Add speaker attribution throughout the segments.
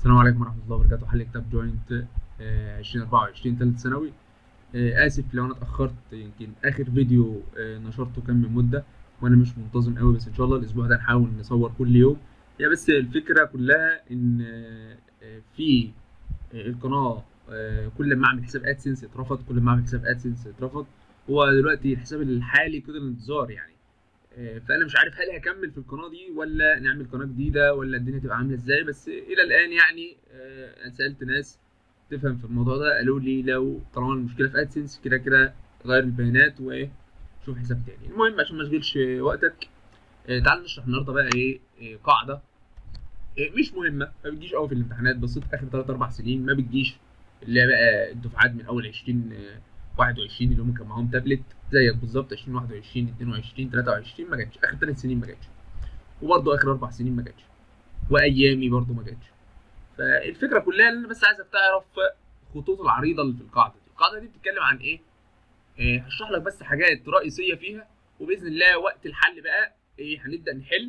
Speaker 1: السلام عليكم ورحمة الله وبركاته حل كتاب جوينت آه، 2024 ثالث ثانوي آه، آسف لو أنا اتأخرت يمكن آخر فيديو آه، نشرته كان من مدة وأنا مش منتظم قوي بس إن شاء الله الأسبوع ده نحاول نصور كل يوم هي بس الفكرة كلها إن آه، آه، في آه، القناة آه، كل ما أعمل حساب أدسنس اترفض كل ما أعمل حساب أدسنس اترفض هو دلوقتي الحساب الحالي كده الانتظار يعني آه، فانا مش عارف هل هكمل في القناه دي ولا نعمل قناه جديده ولا الدنيا تبقى عامله ازاي بس الى الان يعني آه، انا سالت ناس تفهم في الموضوع ده قالوا لي لو طالما المشكله في ادسنس كده كده غير البيانات وشوف حساب تاني المهم عشان ما اشغلش وقتك آه، تعال نشرح النهارده بقى ايه آه، قاعده آه، مش مهمه ما بتجيش قوي في الامتحانات بصيت اخر 3 4 سنين ما بتجيش اللي هي بقى الدفعات من اول 20 آه، 21 اللي هم كان معاهم تابلت زيك بالظبط 2021 22 23 ما جاتش اخر ثلاث سنين ما جاتش وبرضه اخر اربع سنين ما جاتش وايامي برضه ما جاتش فالفكره كلها ان انا بس عايزك تعرف خطوط العريضه اللي في القاعده دي القاعده دي بتتكلم عن ايه آه، هشرح لك بس حاجات رئيسيه فيها وباذن الله وقت الحل بقى ايه هنبدا نحل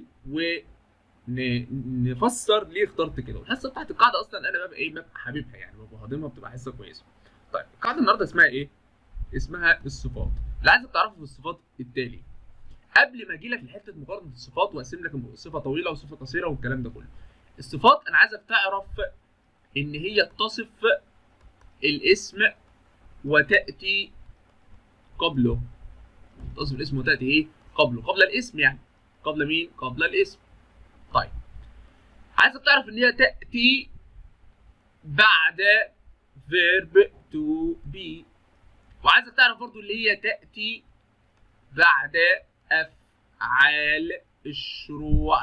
Speaker 1: ونفسر ليه اخترت كده والحصه بتاعت القاعده اصلا انا ببقى ايه ببقى حبيبها يعني ببقى هاضمها بتبقى حصه كويسه طيب القاعده النهارده اسمها ايه اسمها الصفات اللي عايزك تعرفه في الصفات التالي قبل ما اجي لك لحته مقارنه الصفات واقسم لك صفه طويله وصفه قصيره والكلام ده كله الصفات انا عايزك تعرف ان هي تصف الاسم وتاتي قبله تصف الاسم وتاتي ايه قبله قبل الاسم يعني قبل مين قبل الاسم طيب عايزك تعرف ان هي تاتي بعد verb to be وعايزك تعرف برضو اللي هي تأتي بعد أفعال الشروع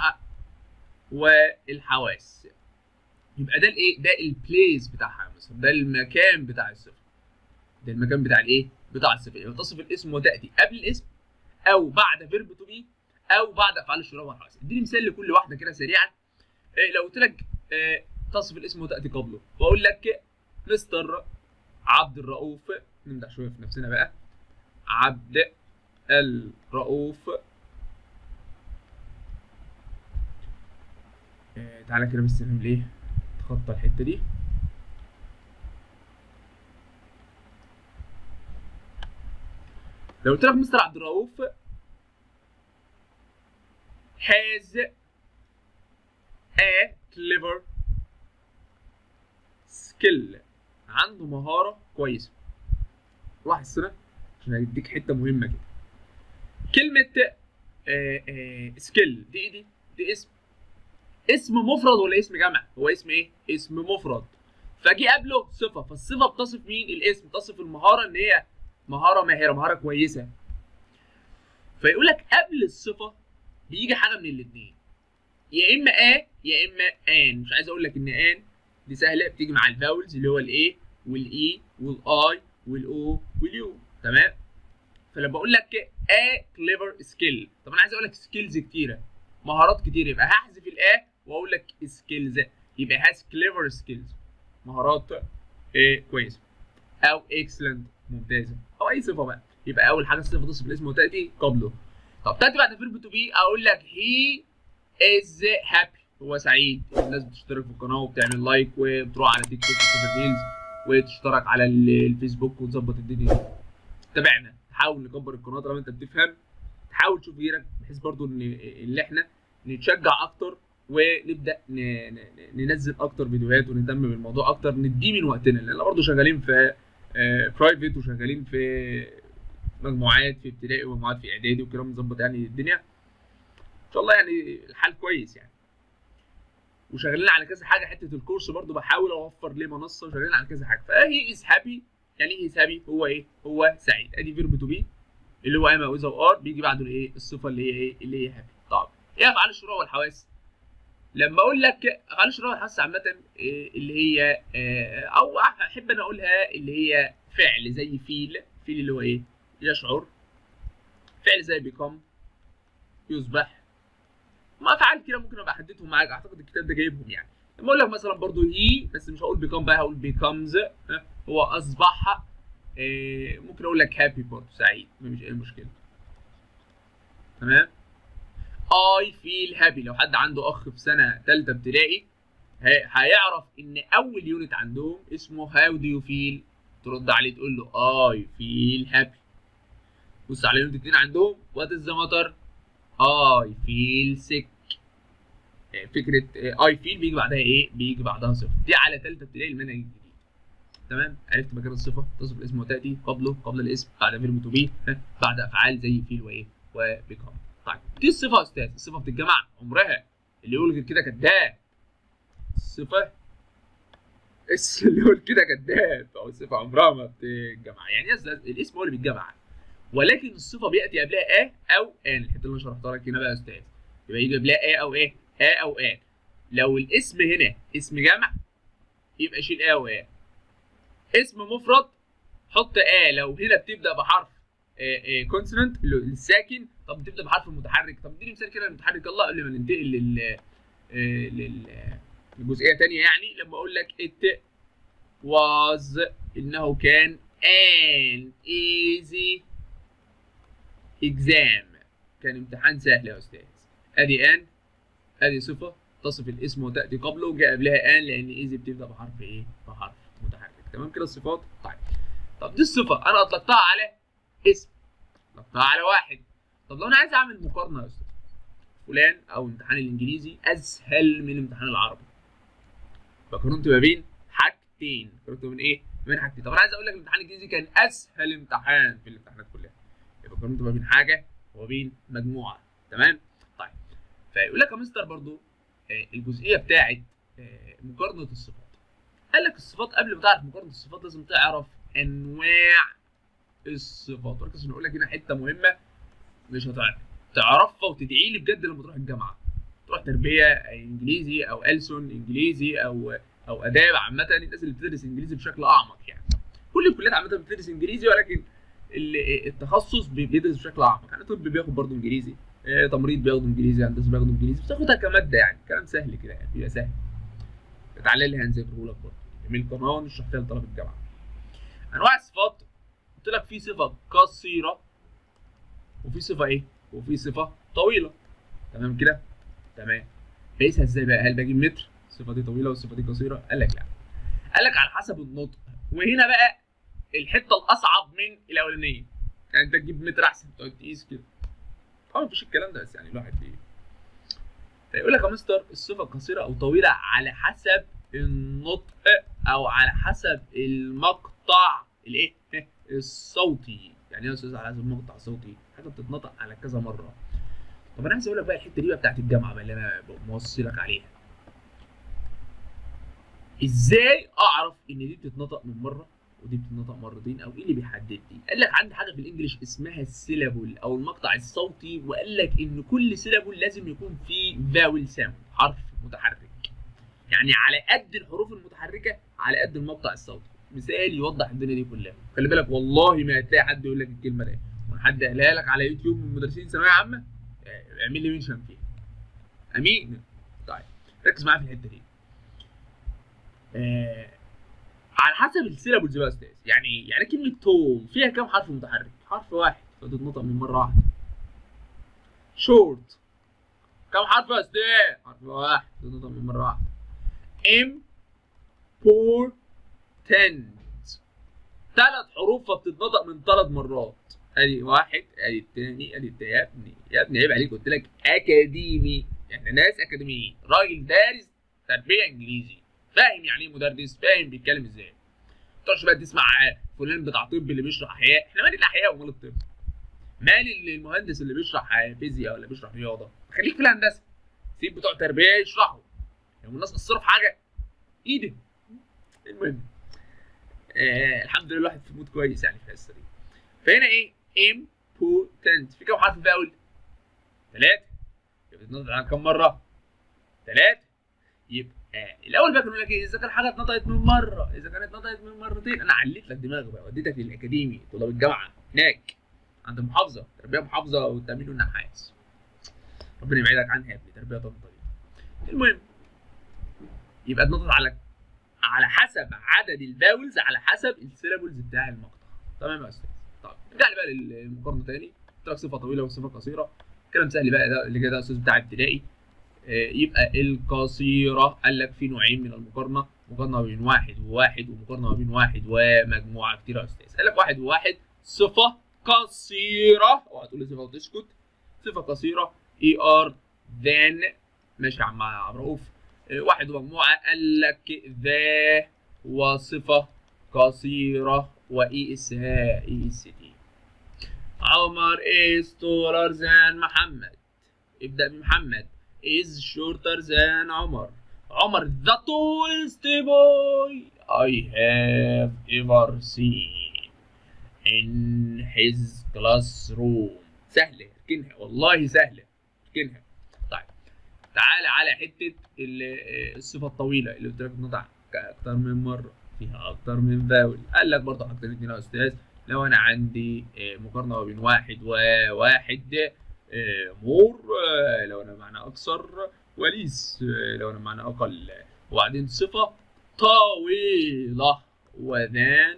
Speaker 1: والحواس يبقى ده الايه ده البليس بتاعها مثلا ده المكان بتاع الصفه ده المكان بتاع الايه بتاع الصفه يبقى تصف الاسم وتاتي قبل الاسم او بعد فيرب تو بي او بعد افعال الشروع والحواس اديني مثال لكل واحده كده سريعا إيه لو قلت لك إيه تصف الاسم وتاتي قبله واقول لك مستر عبد الرؤوف نمدح شويه في نفسنا بقى عبد الرؤوف آه تعالى كده بس نعمل ايه نتخطى الحته دي لو قلت لك مستر عبد الرؤوف has a clever skill عنده مهاره كويسه لاحظ هنا عشان هيديك حته مهمه كده كلمه آه آه سكيل دي ايه دي دي اسم اسم مفرد ولا اسم جمع هو اسم ايه اسم مفرد فجي قبله صفه فالصفه بتصف مين الاسم تصف المهاره ان هي مهاره ماهره مهاره كويسه فيقول لك قبل الصفه بيجي حاجه من الاثنين يا اما ا يا اما ان مش عايز اقول لك ان ان دي سهله بتيجي مع الفاولز اللي هو الاي والاي والاي والاو واليو تمام فلما بقول لك ا كليفر سكيل طب انا عايز اقول لك سكيلز كتيره مهارات كتيره يبقى هحذف الا واقول لك سكيلز يبقى هاز كليفر سكيلز مهارات ايه كويسه او اكسلنت ممتازه او اي صفه بقى يبقى اول حاجه الصفه تصف الاسم وتاتي قبله طب تاتي بعد فيرب تو بي اقول لك هي از هابي هو سعيد الناس بتشترك في القناه وبتعمل لايك وبتروح على تيك توك وتشوف ريلز وتشترك على ال- الفيسبوك وتظبط الدنيا دي تابعنا حاول نكبر القناه طالما انت بتفهم تحاول تشوف غيرك بحيث برضو ان اللي احنا نتشجع اكتر ونبدا ن- ن- ننزل اكتر فيديوهات ونهتم بالموضوع اكتر نديه من وقتنا لان برضو شغالين في برايفت وشغالين في مجموعات في ابتدائي ومجموعات في اعدادي وكده بنظبط يعني الدنيا ان شاء الله يعني الحال كويس يعني وشغالين على كذا حاجه حته الكورس برضو بحاول اوفر ليه منصه وشغالين على كذا حاجه فهي از هابي يعني ايه از هابي هو ايه هو سعيد ادي فيرب تو بي اللي هو اما واذا وار بيجي بعده الايه الصفه اللي هي ايه اللي هي هابي طب ايه افعال الشروع والحواس لما اقول لك افعال الشروع والحواس عامه إيه اللي هي آه، او احب انا اقولها اللي هي فعل زي فيل فيل اللي هو ايه يشعر فعل زي بيكم يصبح ما افعال كده ممكن ابقى احددهم معاك اعتقد الكتاب ده جايبهم يعني لما اقول لك مثلا برضو هي بس مش هقول بيكم بقى هقول بيكمز هو اصبح إيه ممكن اقول لك هابي برضو سعيد مفيش اي مشكله تمام اي فيل هابي لو حد عنده اخ في سنه ثالثه ابتدائي هي- هيعرف ان اول يونت عندهم اسمه هاو دو يو فيل ترد عليه تقول له اي فيل هابي بص على يونت اتنين عندهم وات از ذا ماتر اي فيل سيك فكره اي فيل بيجي بعدها ايه؟ بيجي بعدها صفه دي على ثالثه ابتدائي المنهج الجديد تمام عرفت مكان الصفه تصف الاسم وتاتي قبله قبل الاسم بعد فيرب تو بي بعد افعال زي فيل وايه وبيكم طيب دي الصفه يا استاذ الصفه بتتجمع عمرها اللي يقول غير كده كذاب الصفه الس- اللي يقول كده كذاب او الصفه عمرها ما بتتجمع يعني يا استاذ الاسم هو اللي بيتجمع ولكن الصفه بياتي قبلها ا او ان الحته اللي انا شرحتها لك هنا بقى يا استاذ يبقى يجي قبلها ا او ايه ا او ان لو الاسم هنا اسم جمع يبقى شيل ا و ا اسم مفرد حط ا لو هنا بتبدا بحرف كونسونانت الساكن طب بتبدا بحرف متحرك طب اديني مثال كده للمتحرك الله قبل ما ننتقل لل آه، لل آه، لجزئيه تانية يعني لما اقول لك it was انه كان an easy exam كان امتحان سهل يا استاذ ادي ان ادي صفه تصف الاسم وتاتي قبله وجاء قبلها ان لان ايزي بتبدا بحرف ايه؟ بحرف متحرك تمام كده الصفات طيب طب دي الصفه انا اطلقتها على اسم اطلقتها على واحد طب لو انا عايز اعمل مقارنه يا استاذ فلان او امتحان الانجليزي اسهل من الامتحان العربي فقارنت ما بين حاجتين قارنت من ايه؟ ما بين حاجتين طب انا عايز اقول لك الامتحان الانجليزي كان اسهل امتحان في الامتحانات كلها يبقى قارنت ما بين حاجه وبين مجموعه تمام؟ طيب فيقول لك يا مستر برضو آه، الجزئيه بتاعت آه، مقارنه الصفات قال لك الصفات قبل ما تعرف مقارنه الصفات لازم تعرف انواع الصفات وركز عشان اقول لك هنا حته مهمه مش هتعرف تعرفها وتدعي لي بجد لما تروح الجامعه تروح تربيه انجليزي او ألسن انجليزي او او اداب عامه الناس اللي بتدرس انجليزي بشكل اعمق يعني كل الكليات عامه بتدرس انجليزي ولكن ال- التخصص بي- بيدرس بشكل اعمق يعني طب بياخد برضه انجليزي آه، تمريض بياخدوا انجليزي هندسه بياخدوا انجليزي بتاخدها كماده يعني كلام سهل كده يعني بيبقى سهل تعالى لي هنذاكره لك برضه من القناه ونشرح فيها لطلبه الجامعه انواع الصفات قلت لك في صفه قصيره وفي صفه ايه وفي صفه طويله تمام كده تمام قيسها ازاي بقى هل بجيب متر الصفه دي طويله والصفه دي قصيره قال لك لا قال لك على حسب النطق وهنا بقى الحته الاصعب من الاولانيه يعني انت تجيب متر احسن تقعد تقيس كده طبعا مفيش الكلام ده بس يعني الواحد ايه فيقول لك يا مستر الصفه قصيره او طويله على حسب النطق او على حسب المقطع الايه الصوتي يعني ايه يا استاذ على حسب المقطع الصوتي حاجه بتتنطق على كذا مره طب انا عايز اقول لك بقى الحته دي بقى بتاعت الجامعه بقى اللي انا موصلك عليها ازاي اعرف ان دي بتتنطق من مره ودي بتتنطق مرتين او ايه اللي بيحدد دي قال لك عندي حاجه في الانجليش اسمها السيلابول او المقطع الصوتي وقال لك ان كل سيلابول لازم يكون فيه فاول ساوند حرف متحرك يعني على قد الحروف المتحركه على قد المقطع الصوتي مثال يوضح الدنيا دي كلها خلي بالك والله ما هتلاقي حد يقول لك الكلمه دي حد قالها لك على يوتيوب من مدرسين ثانويه عامه آه، اعمل لي منشن فيها امين طيب ركز معايا في الحته دي آه على حسب السيلابلز بقى يا استاذ يعني يعني كلمه تول فيها كام حرف متحرك حرف واحد فتتنطق من مره واحده شورت كام حرف يا استاذ حرف واحد فتتنطق من مره واحده important ثلاث حروف فبتتنطق من ثلاث مرات ادي واحد ادي الثاني ادي التاني يا ابني يا ابني عيب عليك قلت لك اكاديمي احنا ناس اكاديميين راجل دارس تربيه انجليزي فاهم يعني ايه مدرس فاهم بيتكلم ازاي ما تقعدش بقى تسمع فلان بتاع طب اللي بيشرح احياء احنا مال الاحياء ومال الطب مال المهندس اللي بيشرح فيزياء ولا بيشرح رياضه خليك في الهندسه سيب بتوع تربيه يشرحوا لو الناس قصروا في حاجه ايدي المهم آه الحمد لله الواحد في مود كويس يعني في الحصه دي فهنا ايه important في كام حرف فاول ثلاثه يبقى بتتنطق على كام مره ثلاثه يبقى الاول بقى كانوا لك ايه اذا كان حاجه اتنطقت من مره اذا كانت اتنطقت من مرتين انا عليت لك دماغك بقى وديتك للاكاديمي طلاب الجامعه هناك عند المحافظه تربيه محافظه والتامين والنحاس ربنا يبعدك عنها يا ابني تربيه طنطا دي المهم يبقى اتنطط على على حسب عدد الفاولز على حسب السيلابلز بتاع المقطع تمام يا استاذ طيب نرجع لي بقى للمقارنه تاني قلت لك صفه طويله وصفه قصيره كلام سهل بقى ده اللي كده ده استاذ بتاع ابتدائي آه، يبقى القصيره قال لك في نوعين من المقارنه مقارنه بين واحد وواحد ومقارنه بين واحد ومجموعه كتير يا استاذ قال لك واحد وواحد صفه قصيره اوعى تقول لي صفه وتسكت صفه قصيره اي ار ذان ماشي يا عم عبد الرؤوف آه، واحد ومجموعه قال لك ذا وصفه قصيره واي اس ها اي اس تي عمر is taller than محمد ابدأ بمحمد is shorter than عمر عمر the tallest boy I have ever seen in his classroom سهلة اركنها والله سهلة اركنها طيب تعالى على حتة ال- الصفة الطويلة اللي قلت لك بنطع أكتر من مرة فيها أكتر من فاول قال لك برضه حاجتين اتنين يا أستاذ لو انا عندي آه، مقارنه ما بين واحد وواحد آه، مور آه، لو انا معنى اكثر وليس آه، لو انا معنى اقل وبعدين صفه طويله وذان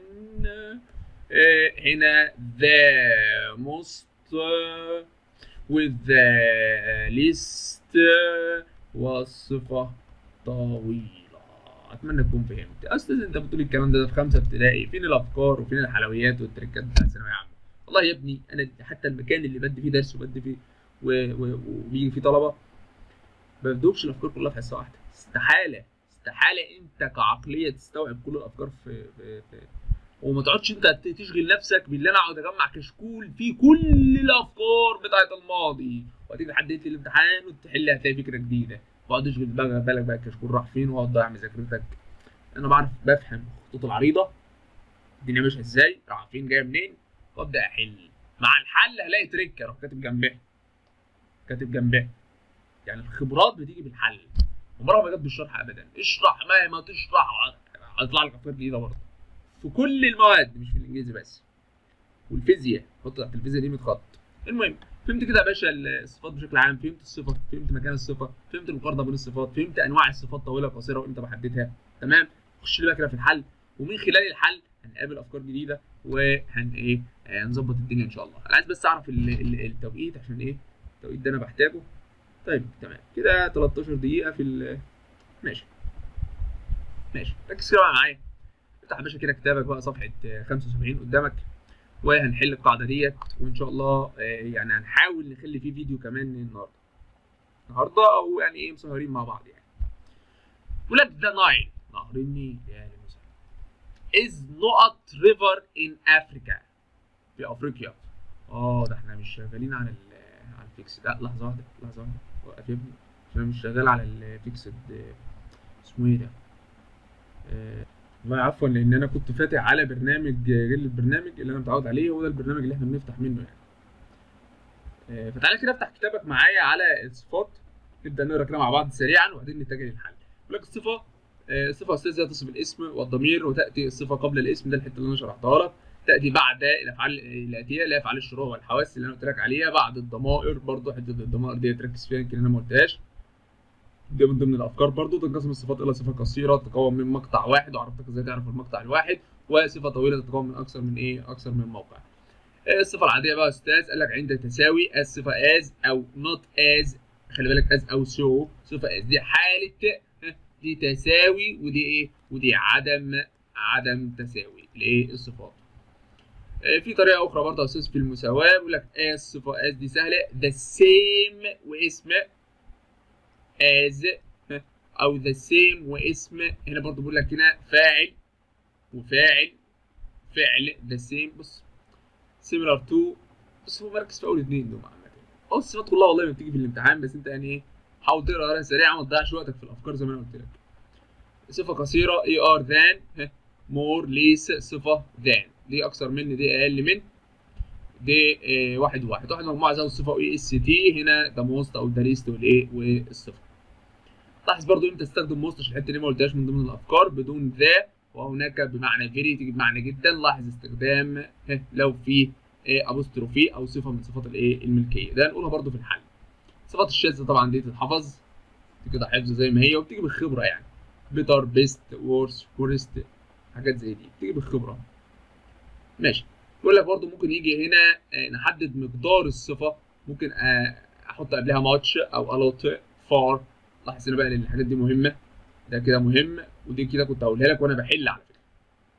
Speaker 1: آه، هنا the most آه، with the least آه، والصفه طويله اتمنى تكون فهمت استاذ انت بتقول الكلام ده, ده في خمسه ابتدائي فين الافكار وفين الحلويات والتريكات بتاع ثانويه عامه والله يا ابني انا حتى المكان اللي بدي فيه درس وبدي فيه و- و- وبيجي فيه طلبه ما بدوكش الافكار كلها في حصه واحده استحاله استحاله انت كعقليه تستوعب كل الافكار في, في, في وما تقعدش انت ت- تشغل نفسك باللي انا اقعد اجمع كشكول فيه كل الافكار بتاعت الماضي وهتيجي لحد ليله الامتحان وتحل هتلاقي فكره جديده واقعد اشغل بقى بالك بقى الكشكول راح فين واقعد اضيع مذاكرتك انا بعرف بفهم الخطوط العريضه الدنيا ماشيه ازاي راح فين جايه منين وابدا احل مع الحل هلاقي تريك اروح كاتب جنبها كاتب جنبها يعني الخبرات بتيجي بالحل عمرها ما جت بالشرح ابدا اشرح مهما تشرح هيطلع لك افكار جديده برضه في كل المواد مش في الانجليزي بس والفيزياء حط تحت الفيزياء دي 100 خط المهم فهمت كده يا باشا الصفات بشكل عام فهمت الصفه فهمت مكان الصفه فهمت المقارنه بين الصفات فهمت انواع الصفات طويله وقصيره وامتى بحددها تمام خش لي بقى كده في الحل ومن خلال الحل هنقابل افكار جديده وهن ايه آه، هنظبط الدنيا ان شاء الله انا عايز بس اعرف ال- ال- التوقيت عشان ايه التوقيت ده انا بحتاجه طيب تمام كده 13 دقيقه في ال- ماشي ماشي ركز كده بقى معايا افتح يا باشا كده كتابك بقى صفحه آه، 75 قدامك وهنحل القاعده ديت وان شاء الله آه، يعني هنحاول نخلي فيه فيديو كمان النهارده النهارده او يعني ايه مسهرين مع بعض يعني بيقول لك ذا نايل نهر النيل يا اهلا وسهلا is not river in Africa في افريقيا اه ده احنا مش شغالين على ال على الفيكس لا لحظه واحده لحظه واحده وقف يا ابني عشان انا مش شغال على الفيكسد اسمه ايه ده آه، والله عفوا لان انا كنت فاتح على برنامج غير البرنامج اللي انا متعود عليه هو ده البرنامج اللي احنا بنفتح منه يعني آه، فتعالى كده افتح كتابك معايا على الصفات نبدا نقرا كده مع بعض سريعا وبعدين نتجه للحل يقول لك الصفه آه، الصفه استاذ هي تصف الاسم والضمير وتاتي الصفه قبل الاسم ده الحته اللي انا شرحتها لك تاتي بعد الافعال الاتيه اللي هي افعال الشروع والحواس اللي انا قلت لك عليها بعد الضمائر برضو حته الضمائر دي تركز فيها يمكن انا ما قلتهاش دي من ضمن الافكار برضو تنقسم الصفات الى صفه قصيره تتكون من مقطع واحد وعرفتك ازاي تعرف المقطع الواحد وصفه طويله تتكون من اكثر من ايه اكثر من موقع آه، الصفه العاديه بقى يا استاذ قال لك عند تساوي الصفه از او نوت از خلي بالك از او سو صفه از دي حاله آه، دي تساوي ودي ايه ودي عدم عدم تساوي لايه الصفات آه، في طريقه اخرى برضه يا استاذ في المساواه بيقول لك از صفه از دي سهله ذا سيم واسم از او ذا سيم واسم هنا برضه بيقول لك هنا فاعل وفاعل فعل ذا سيم بص سيميلار تو بس هو مركز في اول اثنين دول عامه اه الصفات كلها والله ما بتيجي في الامتحان بس انت يعني ايه حاول تقرا قرايه سريعه ما تضيعش وقتك في الافكار زي ما انا قلت لك صفه قصيره اي ار ذان مور ليس صفه ذان دي اكثر من دي اقل من دي آه، واحد وواحد واحد مجموعه زي الصفه واي اس تي هنا ده موست او ده ليست والايه والصفه لاحظ برضو امتى تستخدم موست عشان الحته دي ما قلتهاش من ضمن الافكار بدون ذا وهناك بمعنى فيري تيجي بمعنى جدا لاحظ استخدام ه لو في ابوستروفي او صفه من صفات الايه الملكيه ده هنقولها برضو في الحل صفات الشاذه طبعا دي تتحفظ دي كده حفظ زي ما هي وبتيجي بالخبره يعني بيتر بيست وورس فورست حاجات زي دي بتيجي بالخبره ماشي بيقول لك برضو ممكن يجي هنا آه، نحدد مقدار الصفه ممكن آه، احط قبلها ماتش او الوت فار لاحظ هنا بقى ان الحاجات دي مهمه ده كده مهم ودي كده كنت هقولها لك وانا بحل على فكره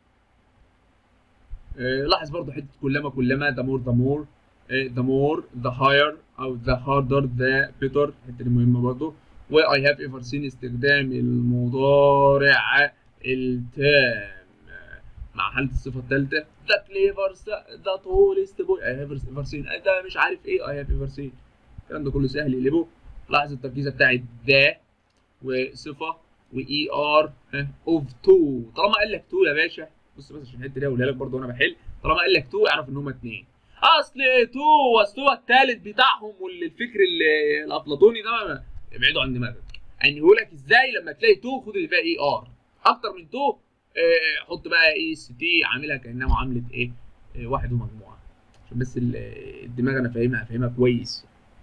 Speaker 1: آه، لاحظ برضو حته كلما كلما ذا مور ذا مور ذا مور ذا هاير او ذا هاردر ذا بيتر الحته دي مهمه برضو واي هاف ايفر سين استخدام المضارع التام مع حاله الصفه الثالثه ذا كليفر ذا تولست بوي اي هاف ايفر سين ده مش عارف ايه اي هاف ايفر سين الكلام ده كله سهل يقلبه لاحظ التركيزه بتاعت ذا وصفه واي ار اوف تو طالما قال لك تو يا باشا بص بس عشان الحته دي اقولها لك برضه وانا بحل طالما قال لك تو اعرف ان هم اثنين اصل تو اصل هو الثالث بتاعهم والفكر ال- الافلاطوني ده ما- ابعدوا عن دماغك يعني يقول لك ازاي لما تلاقي تو خد اللي فيها اي ار اكتر من تو آه، حط بقى اي اس تي عاملها كانها معامله ايه آه، واحد ومجموعه عشان بس ال- الدماغ انا فاهمها فاهمها كويس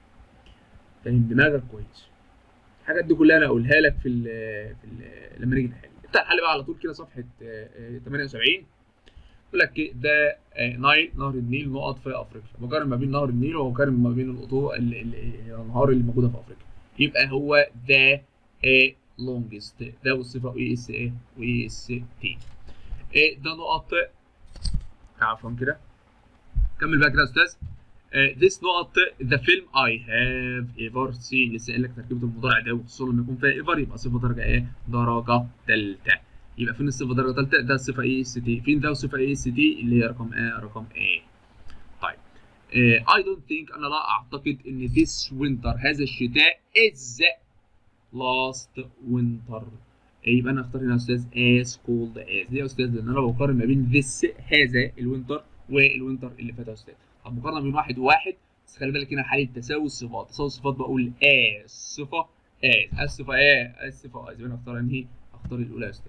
Speaker 1: فاهم دماغك كويس الحاجات دي كلها انا اقولها لك في ال في ال لما نيجي نحل افتح الحل بقى على طول كده صفحه آه، آه، 78 يقول لك إيه؟ ده آه، نايل نهر النيل نقط في افريقيا بقارن ما بين نهر النيل وبقارن ما بين القطوع ال- ال- الانهار اللي موجوده في افريقيا يبقى هو ده لونجست ده والصفه اي اس ايه واي اس تي ده نقط عفوا كده كمل بقى كده يا استاذ Uh, this نقط the film I have ever seen لسه قايل لك تركيبه المضارع ده وخصوصا لما يكون فيها ever يبقى صفه درجه ايه؟ درجه ثالثه يبقى فين الصفه درجه ثالثه؟ ده الصفه اي اس تي فين ده الصفه اي اس تي اللي هي رقم ايه؟ رقم ايه طيب uh, I don't think انا لا اعتقد ان this winter هذا الشتاء is last winter يبقى انا اختار هنا يا استاذ as cold as ليه يا استاذ؟ لان انا بقارن ما بين this هذا الوينتر والوينتر اللي فات يا استاذ طب مقارنه بين واحد وواحد بس خلي بالك هنا حاله تساوي الصفات تساوي الصفات بقول as صفه as الصفه ايه الصفه as يبقى انا اختار انهي اختار الاولى يا استاذ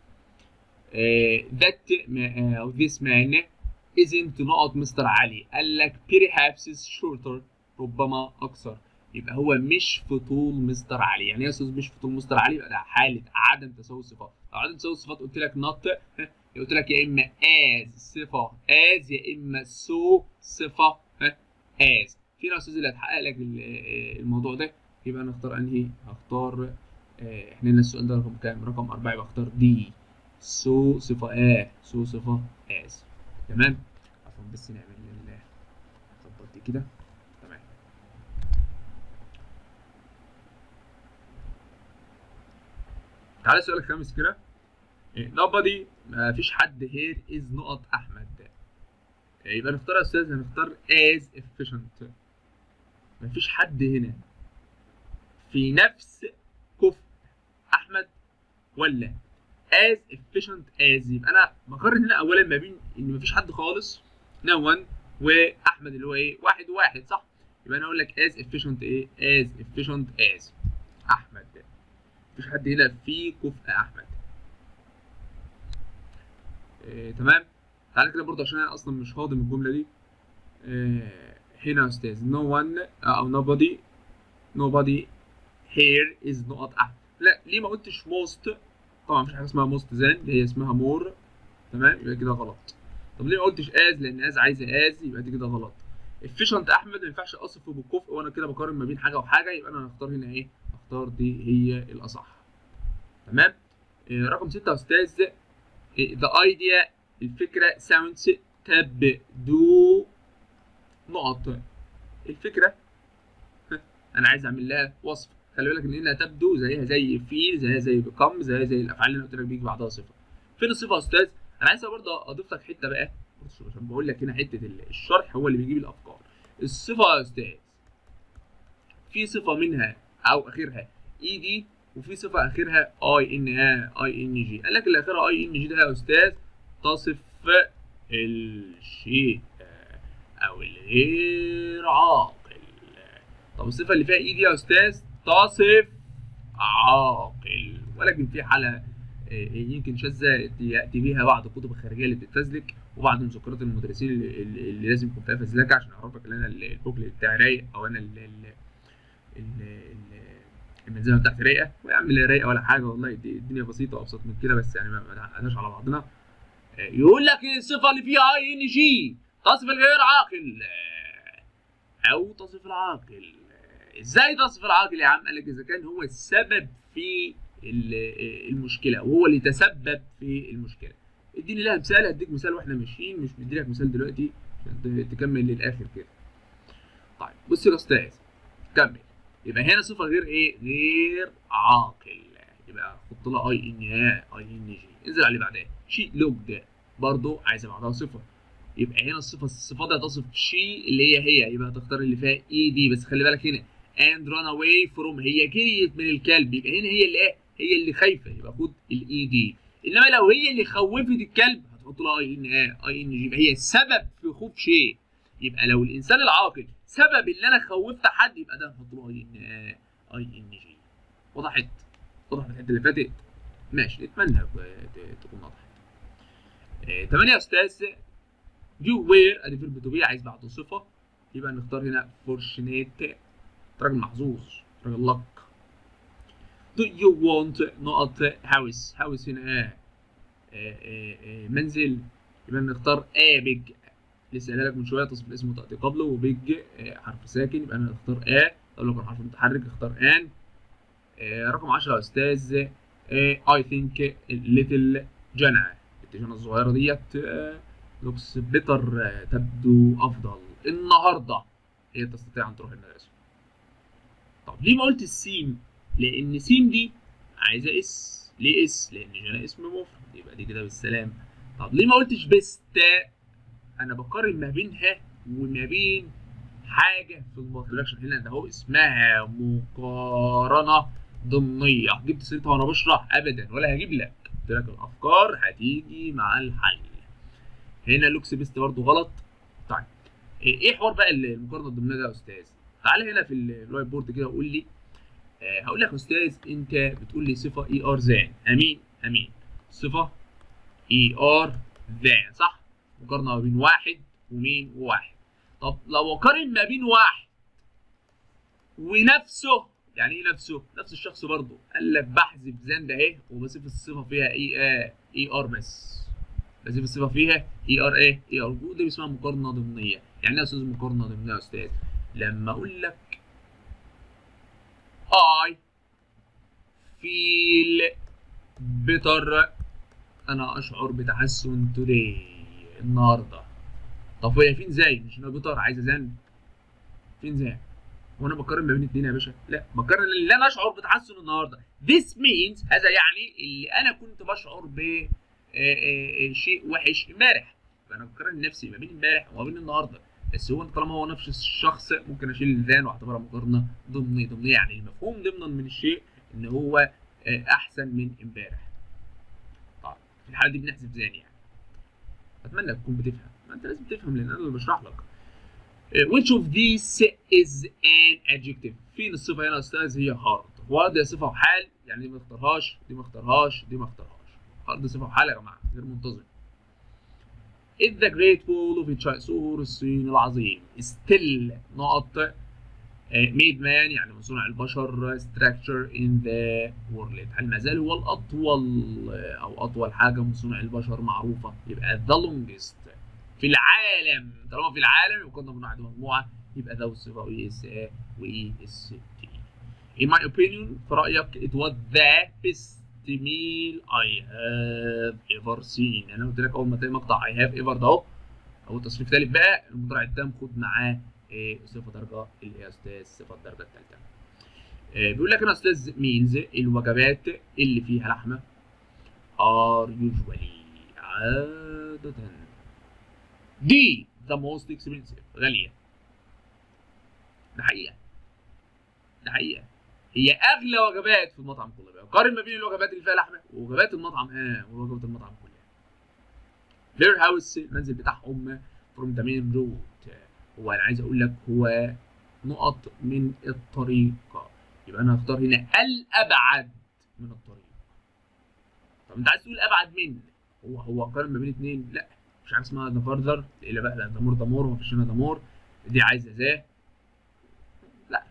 Speaker 1: آه، that ما- او this man isn't نقط مستر علي قال لك perhaps is shorter ربما اكثر يبقى هو مش في طول مستر علي يعني ايه يا استاذ مش في طول مستر علي يبقى ده حاله عدم تساوي الصفات لو عدم تساوي الصفات قلت لك not قلت لك يا اما as صفه as يا اما so صفه ها as فين يا استاذ اللي هتحقق لك ال- الموضوع ده يبقى انا اختار انهي هختار آه، احنا لنا السؤال ده رقم كام رقم أربعة يبقى اختار دي سو صفة اه سو صفة اس تمام عشان بس نعمل ال- نظبط دي كده تمام تعالى السؤال الخامس كده إيه، nobody ما فيش حد here is نقط احمد إيه، يبقى نختار يا استاذ هنختار as efficient ما فيش حد هنا في نفس كفء احمد ولا as efficient as يبقى انا بقارن هنا اولا ما بين ان مفيش حد خالص no one واحمد اللي هو ايه واحد واحد صح يبقى انا اقول لك as efficient ايه as efficient as احمد مفيش حد هنا في كفء احمد إيه تمام تعالى كده برضه عشان انا اصلا مش هاضم الجمله دي إيه هنا يا استاذ no one او nobody nobody here is نقط احمد لا ليه ما قلتش most طبعا مفيش حاجه اسمها موست زان اللي هي اسمها مور تمام يبقى كده غلط طب ليه ما قلتش از لان از عايزه از يبقى دي كده غلط efficient احمد ما ينفعش اصفه بالكفء وانا كده بقارن ما بين حاجه وحاجه يبقى انا هختار هنا ايه هختار دي هي الاصح تمام إيه رقم ستة يا استاذ ذا ايديا الفكره sounds تبدو نقط الفكره ها، انا عايز اعمل لها وصف خلي بالك ان هنا تبدو زيها زي فيل زيها زي بكم زيها زي الافعال اللي انا قلت لك بيجي بعدها صفه فين الصفه يا استاذ انا عايز برضه اضيف لك حته بقى بص عشان بقول لك هنا حته ال- الشرح هو اللي بيجيب الافكار الصفه يا استاذ في صفه منها او اخرها اي دي وفي صفه اخرها اي ان اي ان جي قال لك اللي اخرها اي ان جي ده يا استاذ تصف الشيء او الغير عاقل طب الصفه اللي فيها اي دي يا استاذ تصف عاقل ولكن في حاله آه، يمكن شاذه ياتي بها بعض الكتب الخارجيه اللي بتتفزلك وبعض مذكرات المدرسين اللي, اللي اللي لازم يكون فيها فزلكه عشان اعرفك ان انا ال- البوكلت بتاعي رايق او انا ال ال ال ال المنزله بتاعتي رايقه ويا عم لا رايقه ولا حاجه والله دي- الدنيا بسيطه وابسط من كده بس يعني ما ما نعقدهاش على بعضنا آه، يقول لك الصفه اللي فيها اي ان جي تصف الغير عاقل آه، او تصف العاقل ازاي تصف العاقل يا عم قال لك اذا كان هو السبب في ال- المشكله وهو اللي تسبب في المشكله اديني لها مثال هديك مثال واحنا ماشيين مش بدي لك مثال دلوقتي عشان ت- تكمل للاخر كده طيب بص يا استاذ كمل يبقى هنا صفه غير ايه غير عاقل يبقى حط لها اي ان اي ان جي انزل على اللي بعدها شيء لوج ده برضه عايزه بعدها صفه يبقى هنا الصفه الصفه دي هتصف شيء اللي هي هي يبقى هتختار اللي فيها اي دي بس خلي بالك هنا and run away from هي جريت من الكلب يبقى هنا هي اللي ايه هي اللي خايفه يبقى خد الاي دي انما لو هي اللي خوفت الكلب هتحط لها اي ان ايه اي ان جي يبقى هي السبب في خوف شيء يبقى لو الانسان العاقل سبب ان انا خوفت حد يبقى ده هحط له اي ان ايه اي ان جي وضحت وضحت الحته اللي فاتت ماشي اتمنى ت- تكون وضحت آه، تمانية يا استاذ يو وير ادي فيرب تو بي عايز بعده صفه يبقى نختار هنا فورشنيت راجل محظوظ راجل لك Do you want نقط هاوس هاوس هنا ايه آه، آه، آه، منزل يبقى نختار ا بيج لسه قايل لك من شويه تصف الاسم وتاتي قبله وبيج آه، حرف ساكن يبقى انا اختار ا طب لو كان حرف متحرك اختار ان آه، رقم 10 يا استاذ اي ثينك ليتل جنى الجنى الصغيره ديت لوكس بيتر تبدو افضل النهارده هي تستطيع ان تروح المدرسه طب ليه ما قلت السين لان سين دي عايزه اس ليه اس لان جنى اسم مفرد يبقى دي كده بالسلام طب ليه ما قلتش بست انا بقارن ما بينها وما بين حاجه في المالتيبلكشن هنا ده هو اسمها مقارنه ضمنيه جبت سيرتها وانا بشرح ابدا ولا هجيب لك قلت لك الافكار هتيجي مع الحل هنا لوكس بيست برضه غلط طيب ايه إيه حوار بقى المقارنه الضمنيه ده يا استاذ تعالى هنا في الوايت بورد كده وقول لي آه هقول لك يا استاذ انت بتقول لي صفه اي ار ذان امين امين صفه اي ار ذان صح مقارنه ما بين واحد ومين وواحد طب لو اقارن ما بين واحد ونفسه يعني ايه نفسه نفس الشخص برضه قال لك بحذف ذان ده اهي وبصف الصفه فيها اي آه اي ار بس بصف الصفه فيها اي ار ايه اي ار دي اسمها مقارنه ضمنيه يعني ايه يا استاذ مقارنه ضمنيه يا استاذ لما اقول لك I feel better انا اشعر بتحسن today النهارده طب هي فين زين مش انا بيتر عايزه زن فين زين وانا بقارن ما بين اتنين يا باشا لا بقارن اللي انا اشعر بتحسن النهارده this means هذا يعني اللي انا كنت بشعر ب آه، آه، آه، شيء وحش امبارح فانا بقارن نفسي ما بين امبارح وما بين النهارده بس هو طالما هو نفس الشخص ممكن اشيل الذان واعتبرها مقارنه ضمنيه ضمنيه يعني المفهوم ضمنا من الشيء ان هو آه، احسن من امبارح طيب في الحاله دي بنحذف ذان يعني اتمنى تكون بتفهم ما انت لازم تفهم لان انا اللي بشرح لك آه، which of these is an adjective فين الصفه هنا يا استاذ هي hard hard هي صفه وحال يعني دي ما اختارهاش دي ما اختارهاش دي ما اختارهاش hard صفه وحال يا جماعه غير منتظم is the great wall of China سور الصين العظيم still نقط uh, made man يعني من صنع البشر structure in the world هل ما زال هو الأطول uh, أو أطول حاجة من صنع البشر معروفة يبقى the longest في العالم طالما في العالم يبقى كنا بنعد مجموعة يبقى ذا والصفة وإي اس A وإي اس تي In my opinion في رأيك it was the best meal I have ever seen انا قلت لك اول ما تلاقي مقطع I have ever ده اهو او تصريف ثالث بقى المضارع التام خد معاه إيه صفه درجه اللي هي استاذ صفه الدرجه الثالثه إيه بيقول لك انا استاذ مينز الوجبات اللي فيها لحمه are usually عادة دي the most expensive غالية ده حقيقة ده حقيقة هي اغلى وجبات في المطعم كله بقى قارن ما بين الوجبات اللي فيها لحمه ووجبات المطعم اه ووجبات المطعم كلها their house المنزل بتاعهم from the main road هو انا عايز اقول لك هو نقط من الطريق يبقى انا هختار هنا الابعد من الطريق طب انت عايز تقول ابعد من هو هو قارن ما بين اتنين لا مش حاجه اسمها ذا فاردر الا بقى لا ده مور ده مور ومفيش هنا ده مور دي عايزه ذا لا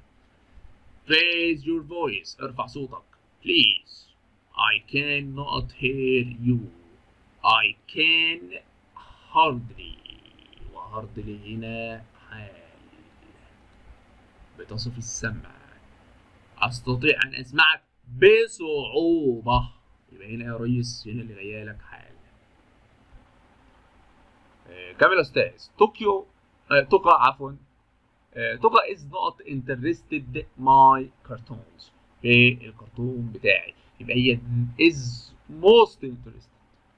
Speaker 1: raise your voice ارفع صوتك please I cannot hear you I can hardly وhardly هنا حال بتصف السمع استطيع ان اسمعك بصعوبه يبقى هنا يا ريس هنا اللي جايه لك حال آه، كمل يا استاذ طوكيو آه، توكا عفوا آه، توكا is not interested my cartoons في الكرتون بتاعي يبقى هي is most interested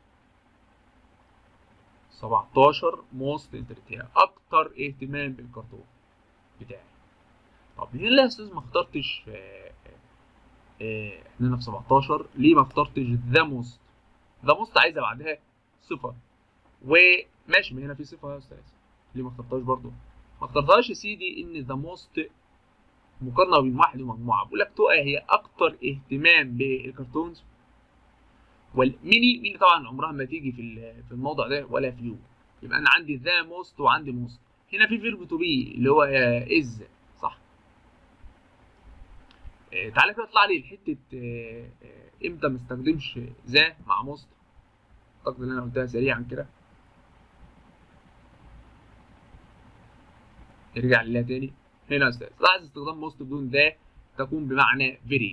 Speaker 1: 17 most interested هي اكتر اهتمام بالكرتون بتاعي طب ليه لا يا استاذ ما اخترتش آه، آه، احنا هنا في 17 ليه ما اخترتش ذا موست ذا موست عايزه بعدها صفه وماشي ما هنا في صفه يا استاذ ليه ما اخترتهاش برضو ما اخترتهاش يا سيدي ان ذا موست مقارنه بين واحد ومجموعه بقول لك تقى هي اكتر اهتمام بالكرتونز والميني ميني طبعا عمرها ما تيجي في ال- في الموضع ده ولا فيو يبقى انا عندي ذا موست وعندي موست هنا في فيرب تو بي اللي هو از صح آه، تعالى كده اطلع لي حته آه، آه، امتى ما استخدمش ذا مع موست اعتقد ان انا قلتها سريعا كده ارجع لله تاني هنا يا استاذ لاحظ استخدام موست بدون ذا تكون بمعنى very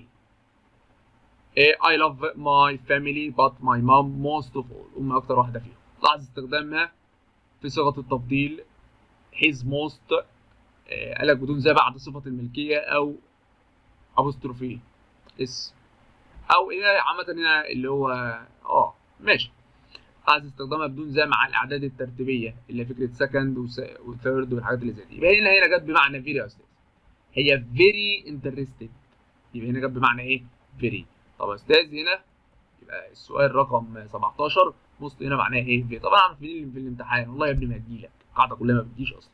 Speaker 1: إيه، I love my family but my mom most of all أمي أكتر واحدة فيهم لاحظ استخدامها في صيغة التفضيل his most إيه، قال لك بدون ذا بعد صفة الملكية أو apostrophe اس أو هنا عامة هنا اللي هو اه ماشي لاحظ استخدامها بدون ذا مع الأعداد الترتيبية اللي هي فكرة second وثيرد والحاجات اللي زي دي يبقى هنا هنا جت بمعنى very يا أستاذ هي very interested يبقى هنا جت بمعنى إيه؟ very طب يا استاذ هنا يبقى السؤال رقم 17 بص هنا معناه ايه في طبعا عارفين في الامتحان والله يا ابني ما هتجيلك القاعده كلها ما بتجيش اصلا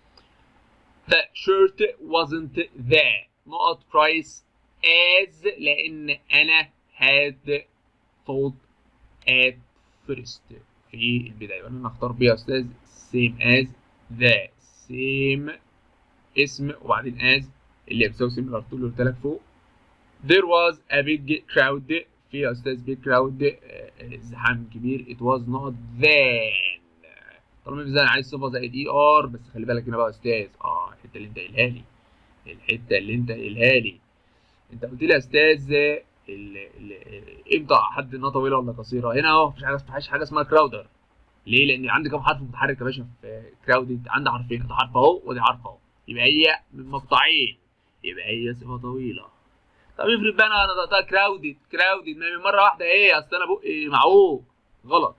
Speaker 1: The shirt wasn't there not price as لان انا had thought at first في البدايه يبقى انا هختار بيها يا استاذ same as the same اسم وبعدين as اللي هي بتساوي similar to اللي قلت لك فوق There was a big crowd في يا استاذ big crowd آه، ازدحام كبير it was not then طالما في زي عايز صفه زائد اي ار بس خلي بالك هنا بقى يا استاذ اه الحته اللي انت قايلها لي الحته اللي انت قايلها لي انت قلت لي يا استاذ ال- ال- امتى حد انها طويله ولا قصيره هنا اهو مفيش حاجه مفيش حاجه اسمها كراودر ليه لان عندي كام حرف متحرك يا باشا في كراودد عندي حرفين ده حرف اهو ودي حرف اهو يبقى هي من مقطعين يبقى هي صفه طويله طب افرض بقى انا نطقتها كراودد كراودد ما من مره واحده ايه اصل انا بقي معوج غلط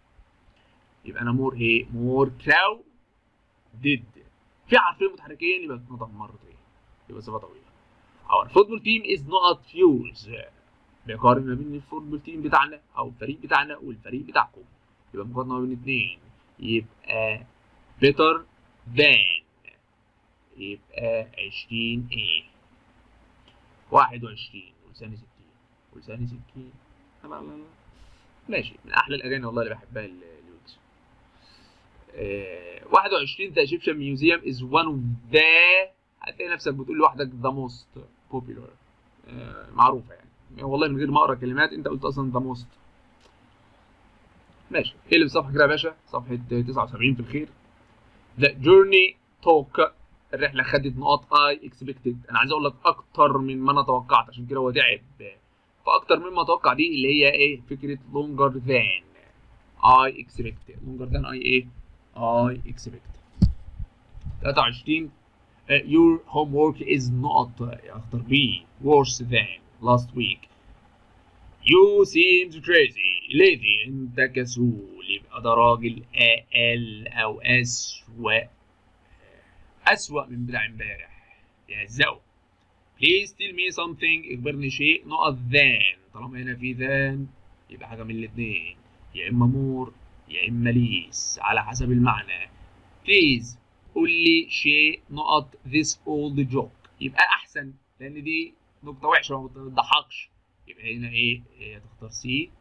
Speaker 1: يبقى انا مور ايه مور كراو ديد في حرفين متحركين يبقى تنطق مرتين يبقى صفه طويله our football team is not yours بيقارن ما بين الفوتبول تيم بتاعنا او الفريق بتاعنا والفريق بتاعكم يبقى مقارنه ما بين اتنين يبقى better than يبقى 20 ايه 21 ولساني 60 ولساني 60 لا لا لا ماشي من احلى الاغاني والله اللي بحبها ل- لويجز آه، 21 ذا ايجيبشن ميوزيوم از وان اوف ذا هتلاقي نفسك بتقول لوحدك ذا موست بوبيلر معروفه يعني والله من غير ما اقرا كلمات انت قلت اصلا ذا موست ماشي اقلب الصفحه كده يا باشا صفحه 79 في الخير ذا جورني توك الرحله خدت نقاط اي اكسبكتد انا عايز اقول لك اكتر من ما انا توقعت عشان كده هو تعب فاكتر مما اتوقع دي اللي هي ايه فكره لونجر ذان اي اكسبكت لونجر ذان اي ايه اي اكسبكت 23 uh, your homework is not uh, اختار B worse than last week you seemed crazy lazy انت كسول يبقى ده راجل اقل او اسوأ اسوأ من بتاع امبارح يهزقه please tell me something اخبرني شيء نقط than طالما هنا في than يبقى حاجه من الاثنين يا اما مور يا اما ليس على حسب المعنى please قول لي شيء نقط this old joke يبقى احسن لان دي نقطه وحشه ما بتضحكش يبقى هنا ايه, إيه هتختار سي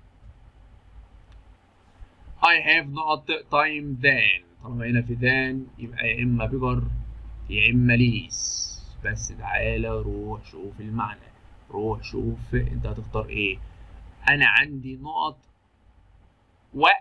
Speaker 1: I have نقط time then طالما هنا في then يبقى يا اما بيجر يا اما ليس بس تعالى روح شوف المعنى روح شوف انت هتختار ايه انا عندي نقط وقت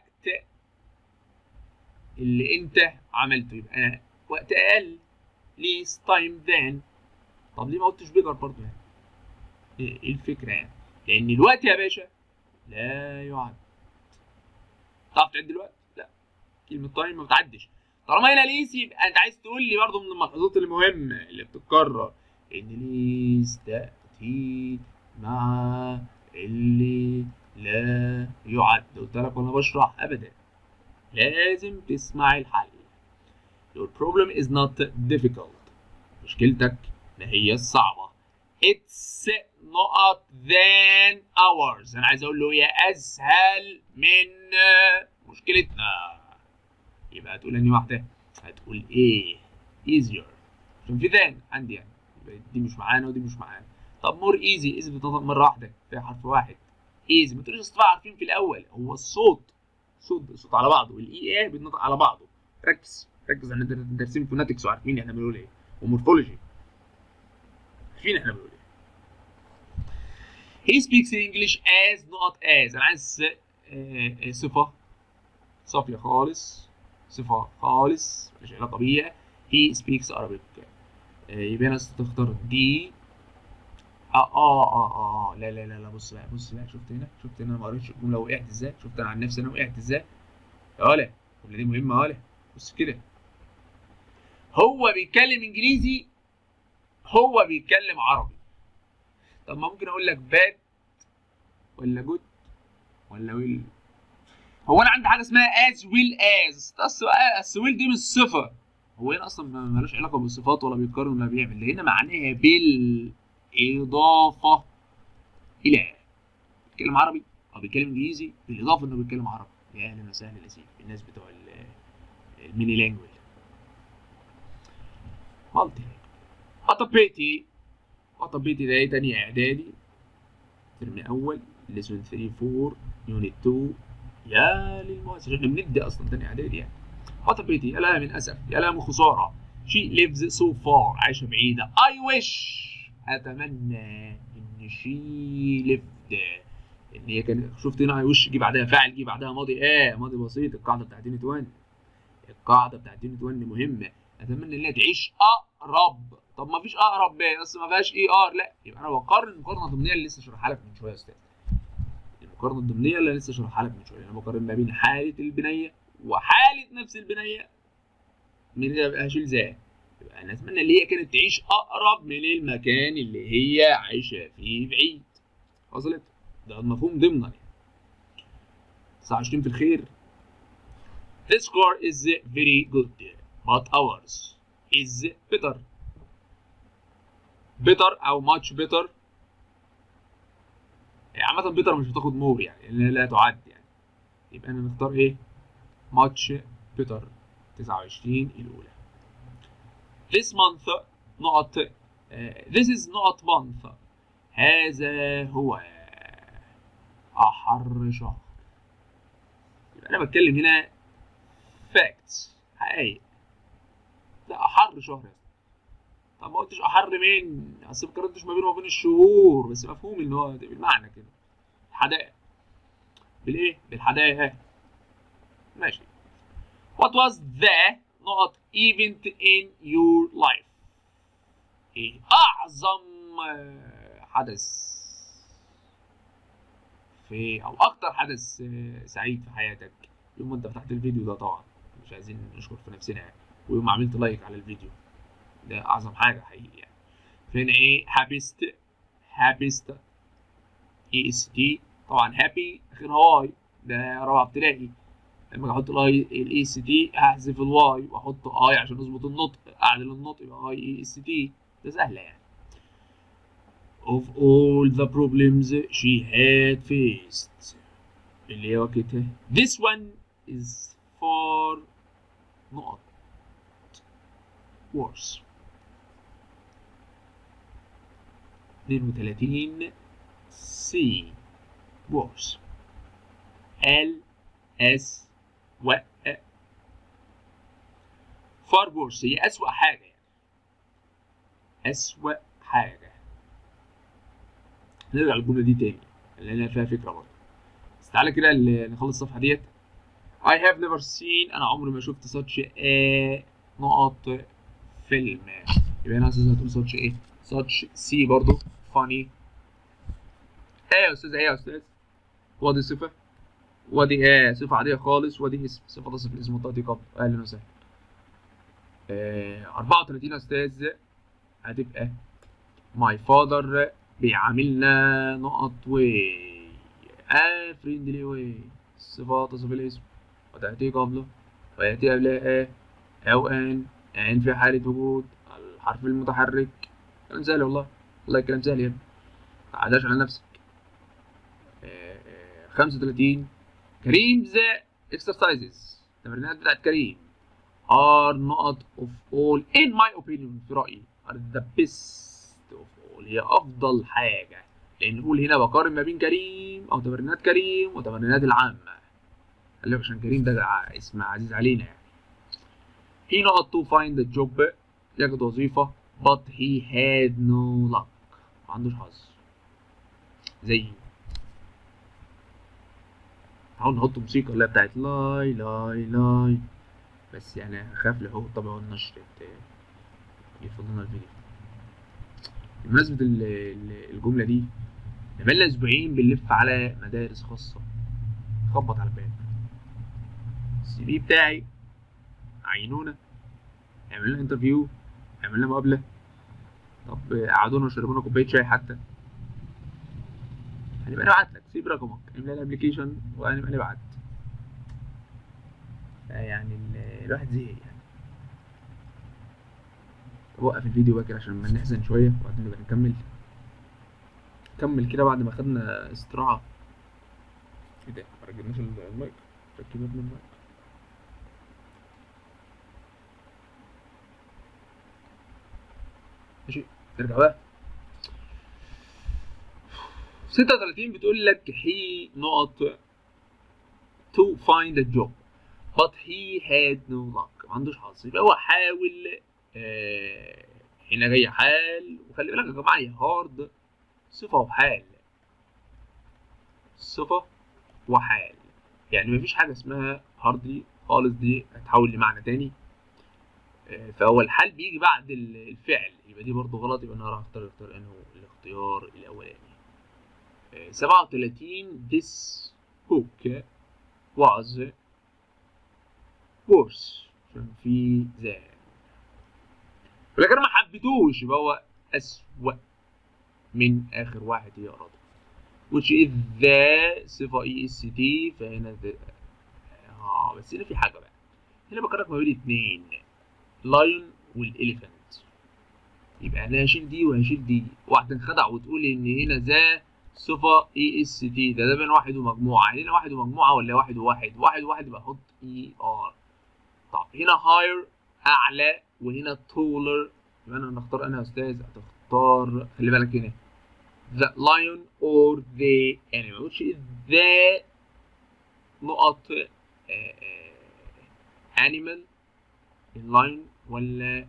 Speaker 1: اللي انت عملته يبقى انا وقت اقل ليس تايم ذان طب ليه ما قلتش بيجر برضه يعني ايه إيه الفكره يعني لان الوقت يا باشا لا يعد تعرف تعد الوقت لا كلمه تايم ما بتعدش طالما هنا ليس يبقى انت عايز تقول لي برضه من الملحوظات المهمه اللي بتتكرر ان ليس تاتي مع اللي لا يعد قلت لك وانا بشرح ابدا لازم تسمع الحل Your problem is not difficult مشكلتك ما هي الصعبة It's not than ours أنا عايز أقول له هي أسهل من مشكلتنا يبقى هتقول أني واحدة هتقول إيه easier عشان في than عندي يعني يبقى دي مش معانا ودي مش معانا طب more easy easy بتنطق مرة واحدة فيها حرف واحد easy ما تقولش اصل عارفين في الأول هو الصوت صوت صوت على بعضه والاي ايه بيتنطق على بعضه ركز ركز احنا دارسين فوناتكس وعارفين احنا بنقول ايه ومورفولوجي عارفين احنا بنقول ايه he speaks English as not as انا عايز آه، آه، صفة صافية خالص صفة خالص مش علاقة بيها he speaks Arabic آه، يبقى انا تختار دي اه اه اه اه لا لا لا لا بص بقى بص بقى شفت هنا شفت هنا ما قريتش الجمله وقعت ازاي شفت انا عن نفسي انا وقعت ازاي يا ولا الجمله دي مهمه ولا بص كده هو بيتكلم انجليزي هو بيتكلم عربي طب ما ممكن اقول لك باد ولا جود ولا ويل هو انا عندي حاجه اسمها از ويل از اصل ويل دي مش صفه هو هنا اصلا ما- ملوش علاقه بالصفات ولا بيقارن ولا بيعمل ده هنا معناها بالاضافه الى بيتكلم عربي او بيتكلم انجليزي بالاضافه انه بيتكلم عربي يا اهلا وسهلا يا سيدي الناس بتوع ال- الميني لانجويج مالتي قطبيتي قطبيتي ده إيه؟ تانية اعدادي ترم اول ليسون 3 4 يونت 2 يا للمؤسسة احنا بنبدا اصلا تاني اعدادي يعني قطبيتي يا لها من اسف يا لها من خساره she lives so far عايشه بعيده I wish اتمنى ان she lived ان هي كان شفت هنا I wish جه بعدها فاعل جه بعدها ماضي اه ماضي بسيط القاعده بتاعت يونت 1 القاعده بتاعت يونت 1 مهمه اتمنى ان هي تعيش اقرب طب ما فيش اقرب بيه بس ما فيهاش اي ار لا يبقى انا بقارن المقارنه الضمنيه اللي لسه شرحها لك من شويه يا استاذ المقارنه الضمنيه اللي لسه شرحها لك من شويه انا بقارن ما بين حاله البنيه وحاله نفس البنيه من غير هشيل زي يبقى انا اتمنى اللي هي كانت تعيش اقرب من المكان اللي هي عايشه فيه بعيد وصلت ده مفهوم ضمنا يعني 29 في الخير This score is very good but ours is better better او much better يعني عامة better مش هتاخد مور يعني لأن لا تعد يعني يبقى أنا نختار إيه much better 29 الأولى this month نقط آه، this is نقط month هذا هو أحر شهر يبقى أنا بتكلم هنا facts حقائق لا أحر شهر يا اسطى. طب ما قلتش أحر من أصل ما قارنتش ما بينه وما بين الشهور بس مفهوم إن هو بالمعنى كده الحدائق بالإيه؟ بالحدائق ها ماشي What was the نقط event in your life؟ إيه أعظم آه، حدث في أو أكتر حدث آه، سعيد في حياتك يوم ما أنت فتحت الفيديو ده طبعا مش عايزين نشكر في نفسنا يعني ويوم ما عملت لايك على الفيديو ده أعظم حاجة حقيقي يعني فين إيه هابست هابست اي اس تي طبعا هابي اخرها واي ده رابعه ابتدائي لما احط الاي الاي اس تي احذف الواي واحط اي عشان اظبط النطق اعدل النطق يبقى اي اي اس تي ده سهله يعني of all the problems she had faced اللي هي واجهتها this one is for نقط worse 32 سي worse ال اس و far worse هي أسوأ حاجة يعني أسوأ حاجة نرجع للجملة دي تاني لأن فيها فكرة برضه بس تعالى كده ال- نخلص الصفحة ديت I have never seen أنا عمري ما شفت such a نقط فيلم يبقى هنا أساسا هتقول such إيه such سي برضو funny ايه يا استاذ ايه يا استاذ وادي صفة وادي ايه صفة عادية خالص وادي اسم صفة تصف الاسم والتأتي قبل اهلا وسهلا آه 34 يا استاذ هتبقى my father بيعاملنا نقط واي اه فريندلي واي صفة تصف الاسم وتأتي قبله ويأتي قبلها ايه أو أن أن في حالة وجود الحرف المتحرك كلام سهل والله والله كلام سهل يا ابني متعداش على نفسك خمسة وتلاتين كريمز اكسرسايزز التمرينات بتاعت كريم are نقط of all in my opinion في رأيي are the best of all هي أفضل حاجة لأن نقول هنا بقارن ما بين كريم أو تمرينات كريم وتمرينات العامة قال لك عشان كريم ده اسم عزيز علينا يعني he not to find a job يجد وظيفة but he had no luck ما عندوش حظ زي نحاول نحط موسيقى اللي هي بتاعت لاي لاي لاي بس يعني اخاف لحقوق طبعا والنشر يفضلنا الفيديو بمناسبة الجملة دي بقالنا اسبوعين بنلف على مدارس خاصة خبط على الباب السي في بتاعي عينونا اعمل لنا انترفيو اعمل لنا مقابله طب قعدونا وشربونا كوبايه شاي حتى هنبقى نبعت لك سيب رقمك املى الابلكيشن وهنبقى نبعت يعني الواحد زهق يعني وقف الفيديو بقى كده عشان ما نحزن شويه وبعدين نبقى نكمل كمل كده بعد ما خدنا استراحه ايه ده ما ركبناش المايك ركب ابن المايك ماشي نرجع بقى 36 بتقول لك he not to find a job but he had no luck ما عندوش حظ يبقى هو حاول آه هنا جاي حال وخلي بالك يا جماعه هي هارد صفه وحال صفه وحال يعني مفيش حاجه اسمها هاردلي خالص دي هتحول لمعنى تاني فهو الحال بيجي بعد الفعل يبقى دي برضو غلط يبقى انا راح اختار اختار انه الاختيار الاولاني 37 this book was worse عشان في ذا ولكن انا ما حبيتوش يبقى هو اسوأ من اخر واحد هي اراده which is the صفة اي اس تي فهنا اه بس هنا في حاجة بقى هنا بكرك ما بين اتنين لايون والاليفنت يبقى انا هشيل دي وهشيل دي واحدة انخدع وتقول ان هنا ذا صفة اي اس تي ده ده بين واحد ومجموعة هنا واحد ومجموعة ولا واحد وواحد واحد وواحد يبقى احط اي ار طب هنا هاير اعلى وهنا تولر يبقى انا هنختار انا يا استاذ هتختار خلي بالك هنا the lion or the animal which is the نقط uh, uh, animal اللاين ولا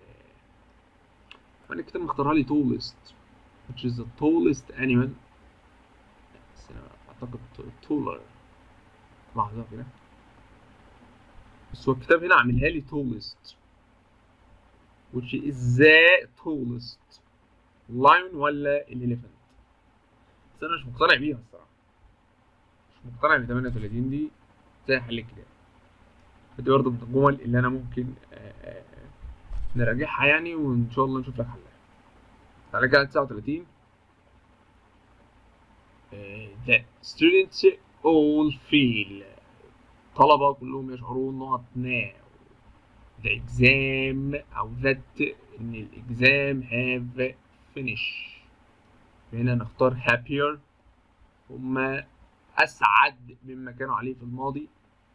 Speaker 1: وانا الكتاب مختارها لي tallest which is the tallest animal بس انا اعتقد taller لحظة كده بس هو الكتاب هنا عاملها لي tallest which is the tallest lion ولا الاليفنت بس انا مش مقتنع بيها الصراحة مش مقتنع ب 38 دي زي حل الكتاب دي برضه من الجمل اللي انا ممكن آآ آآ نراجعها يعني وان شاء الله نشوف لك حلها تعالى كده 39 the students all feel طلبة كلهم يشعرون نقط now the exam أو that إن الإكزام have finish هنا نختار happier هما أسعد مما كانوا عليه في الماضي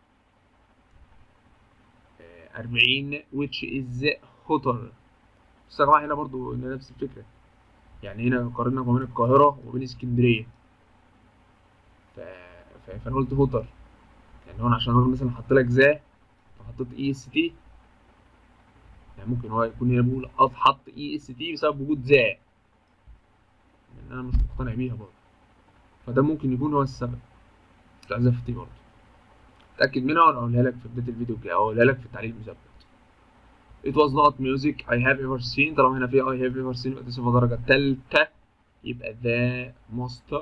Speaker 1: أربعين which is hotter بس يا جماعة هنا برضو نفس الفكرة يعني هنا قارنا ما بين القاهرة وبين اسكندرية ف... ف... فأنا قلت هوتر يعني هو عشان هو مثلا حط لك ذا فحطيت اي اس تي يعني ممكن هو يكون هنا بيقول حط اي اس تي بسبب وجود ذا يعني انا مش مقتنع بيها برضه فده ممكن يكون هو السبب مش عايز افتي برضه اتاكد منها وانا اقولها لك في بدايه الفيديو الجاي او اقولها لك في التعليق المثبت it was not music I have ever seen طالما هنا في I have ever seen يبقى دي صفة درجة تالتة يبقى the most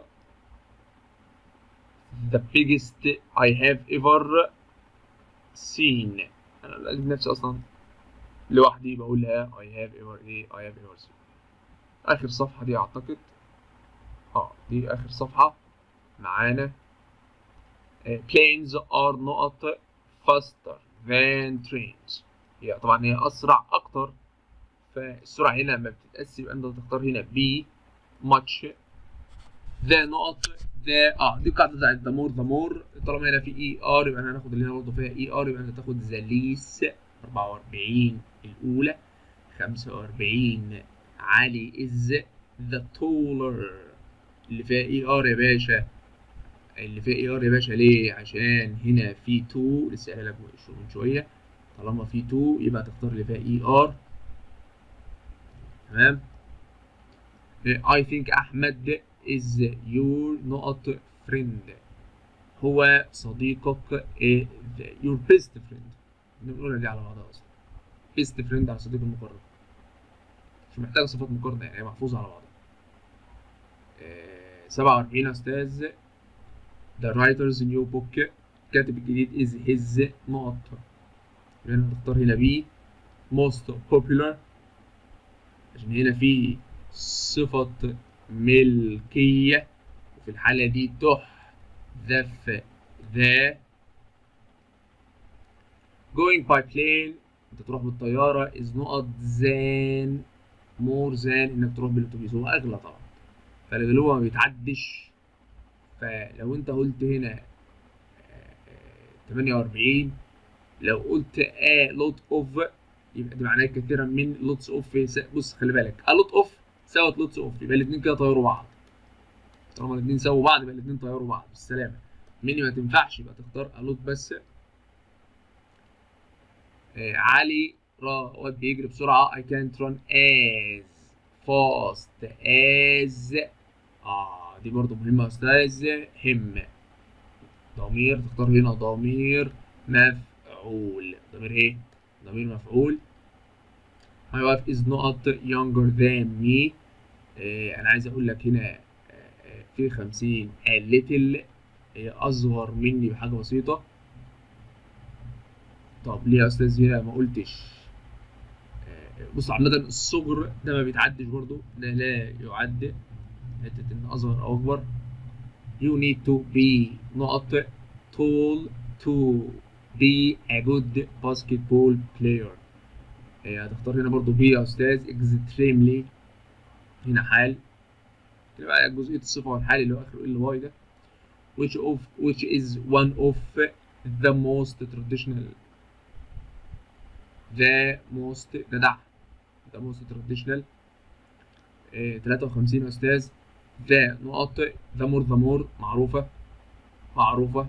Speaker 1: the biggest I have ever seen انا لقيت نفسي اصلا لوحدي بقولها I have ever ايه I have ever seen اخر صفحة دي اعتقد اه دي اخر صفحة معانا آه، planes are not faster than trains هي طبعا هي اسرع اكتر فالسرعة هنا لما بتتقسم يبقى انت تختار هنا B much the نقط the اه دي القاعدة بتاعت the more the more طالما هنا في اي ار يبقى انا هناخد اللي هنا برضه فيها اي ار يبقى انت تاخد the least 44 الاولى 45 علي is the taller اللي فيها اي ار يا باشا اللي فيها اي ار يا باشا ليه عشان هنا في 2 لسه قايلها لك من شويه طالما في 2 يبقى تختار اللي فيها اي ار تمام I think أحمد is your not friend هو صديقك إيه your best friend بنقولها دي على بعضها أصلا best friend على صديق المقرب مش محتاجة صفات مقارنة يعني هي محفوظة على بعضها آه، 47 يا أستاذ The writer's new book الكاتب الجديد is his نقط يبقى هنا تختار هنا B most popular عشان هنا في صفة ملكية وفي الحالة دي تحذف ذا going by plane انت تروح بالطيارة is not than more than انك تروح بالاتوبيس هو اغلى طبعا فاللي هو ما بيتعدش فلو انت قلت هنا آه، آه، 48 لو قلت a lot of يبقى دي معناها كثيرا من لوتس اوف بص خلي بالك a lot of ساوت لوتس اوف يبقى الاثنين كده طيروا بعض طالما الاثنين ساووا بعض يبقى الاثنين طيروا بعض بالسلامه مني ما تنفعش يبقى تختار a lot بس آه علي را واد بيجري بسرعه I can't run as fast as اه دي برضو مهمه يا استاذ هم ضمير تختار هنا ضمير مفعول ضمير ايه ضمير مفعول My wife is not younger than me آه انا عايز اقول لك هنا آه، آه، في 50 a little هي اصغر مني بحاجه بسيطه طب ليه يا استاذ هنا ما قلتش آه، بص عامه الصغر ده ما بيتعدش برضو ده لا يعد حته ان اصغر او اكبر you need to be نقط tall to be a good basketball player آه، هتختار هنا برضو بي يا استاذ extremely هنا حال تبقى جزئية الصفة والحال اللي هو آخره ال واي ده which of which is one of the most traditional the most جدع the most traditional آه، 53 يا أستاذ the نقط the more the more معروفة معروفة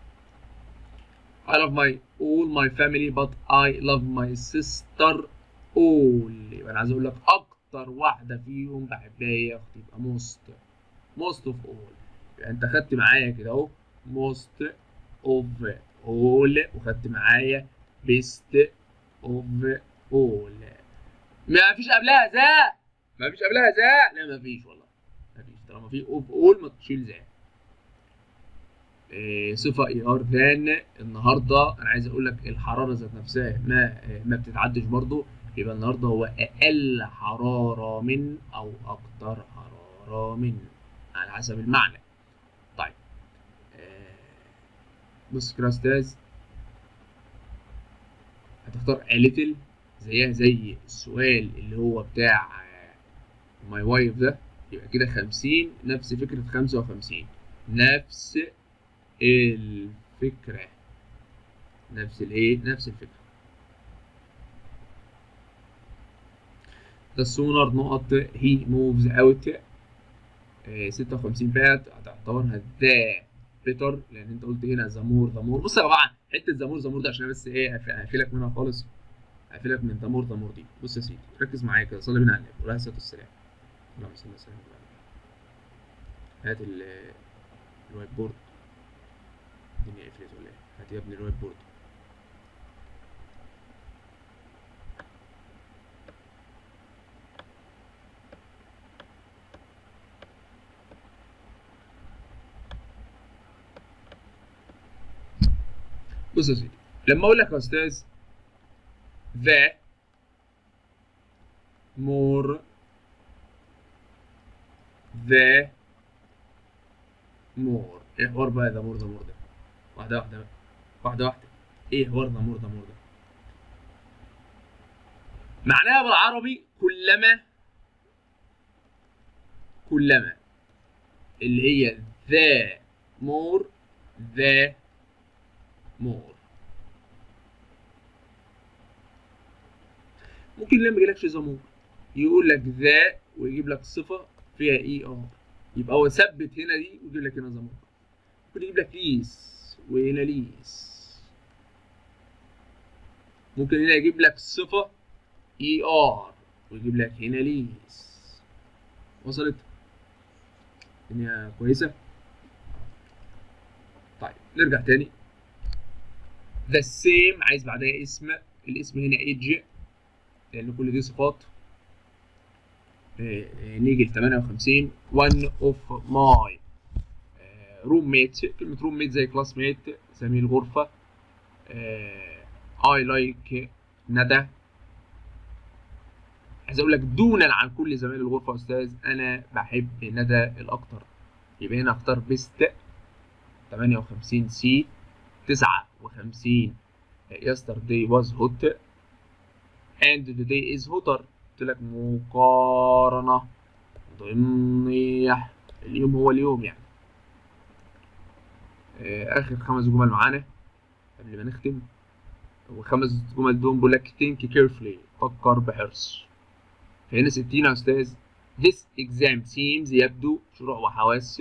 Speaker 1: I love my all my family but I love my sister all يبقى أنا عايز أقول لك أكتر واحدة فيهم بحبها هي أختي يبقى most most of all يبقى أنت خدت معايا كده أهو most of all وخدت معايا best of all ما فيش قبلها ذا ما فيش قبلها ذا لا ما فيش والله ما فيش طالما في of all ما تشيل ذا إيه، صفة اي ار ذان النهارده انا عايز اقول لك الحرارة ذات نفسها ما ما بتتعدش برضو يبقى النهارده هو اقل حرارة من او اكتر حرارة من على حسب المعنى طيب آه، بص كده يا استاذ هتختار a little زيها زي السؤال اللي هو بتاع ماي وايف ده يبقى كده 50 نفس فكرة 55 نفس الفكرة نفس الايه نفس الفكرة the sooner نقط he moves out آه، 56 بات هتعتبرها ذا بيتر لان انت قلت هنا زمور زمور بص يا جماعه حته زمور زمور ده عشان أنا بس ايه هف- هقفلك منها خالص هقفلك من زمور زمور دي بص يا سيدي ركز معايا كده صلي بينا على النبي وعليه الصلاه والسلام اللهم صل وسلم على هات ال- الوايت بورد الدنيا قفلت ولا ايه هات يا ابني الوايت بورد بص يا سيدي لما اقول لك يا استاذ ذا more ذا more ايه حوار بقى ذا مور ذا مور ده واحده واحده بقى واحده واحده ايه حوار ذا مور ذا مور ده معناها بالعربي كلما كلما اللي هي ذا مور ذا مور ممكن لما يجيلكش ذا مور يقول لك ذا ويجيب لك صفه فيها اي ار يبقى هو ثبت هنا دي ويجيب لك هنا ذا مور ممكن يجيب لك ليس وهنا ليس ممكن هنا يجيب لك صفه اي ار ويجيب لك هنا ليس وصلت الدنيا كويسه طيب نرجع تاني ذا سيم عايز بعدها اسم الاسم هنا ايدج لان كل دي صفات آه، آه، نيجي ل 58 one of my روم ميت كلمة روم ميت زي كلاس ميت زميل غرفة اي لايك ندى عايز اقول لك دونا عن كل زمايل الغرفة يا استاذ انا بحب ندى الاكتر يبقى هنا اختار بيست 58 سي 59 yesterday was hot and today is hotter قلت لك مقارنة ضمنية اليوم هو اليوم يعني آه، آخر خمس جمل معانا قبل ما نختم والخمس جمل دول بيقول لك think carefully فكر بحرص فهنا 60 يا أستاذ this exam seems يبدو شروع وحواس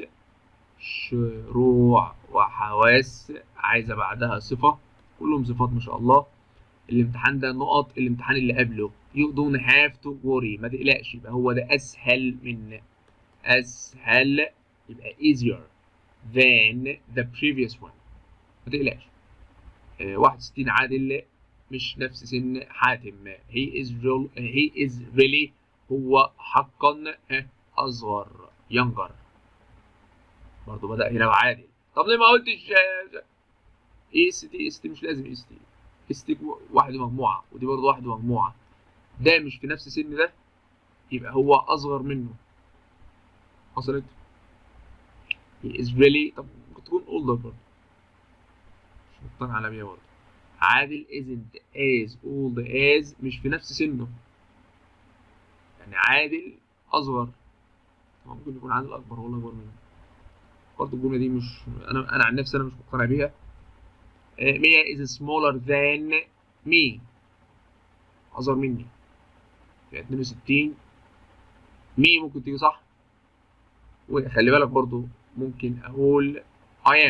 Speaker 1: شروع وحواس عايزة بعدها صفة كلهم صفات ما شاء الله الامتحان ده نقط الامتحان اللي قبله you don't have to worry ما تقلقش يبقى هو ده اسهل من اسهل يبقى easier than the previous one ما تقلقش آه 61 عادل مش نفس سن حاتم he is real he is really هو حقا آه، اصغر younger برضه بدأ هنا وعادل طب ليه ما قلتش اي اس تي اس تي مش لازم اس تي اس تي واحد مجموعة ودي برضه واحد مجموعة ده مش في نفس سن ده يبقى هو اصغر منه حصلت he is really طب ممكن تكون older برضه مش مقتنع على بيها برضه عادل isn't as old as مش في نفس سنه يعني عادل اصغر ممكن يكون عادل اكبر ولا اكبر منه برضه الجمله دي مش انا انا عن نفسي انا مش مقتنع بيها آه، ميا is smaller than me اصغر مني يعني 62 مي ممكن تيجي صح وخلي بالك برضو ممكن اقول I am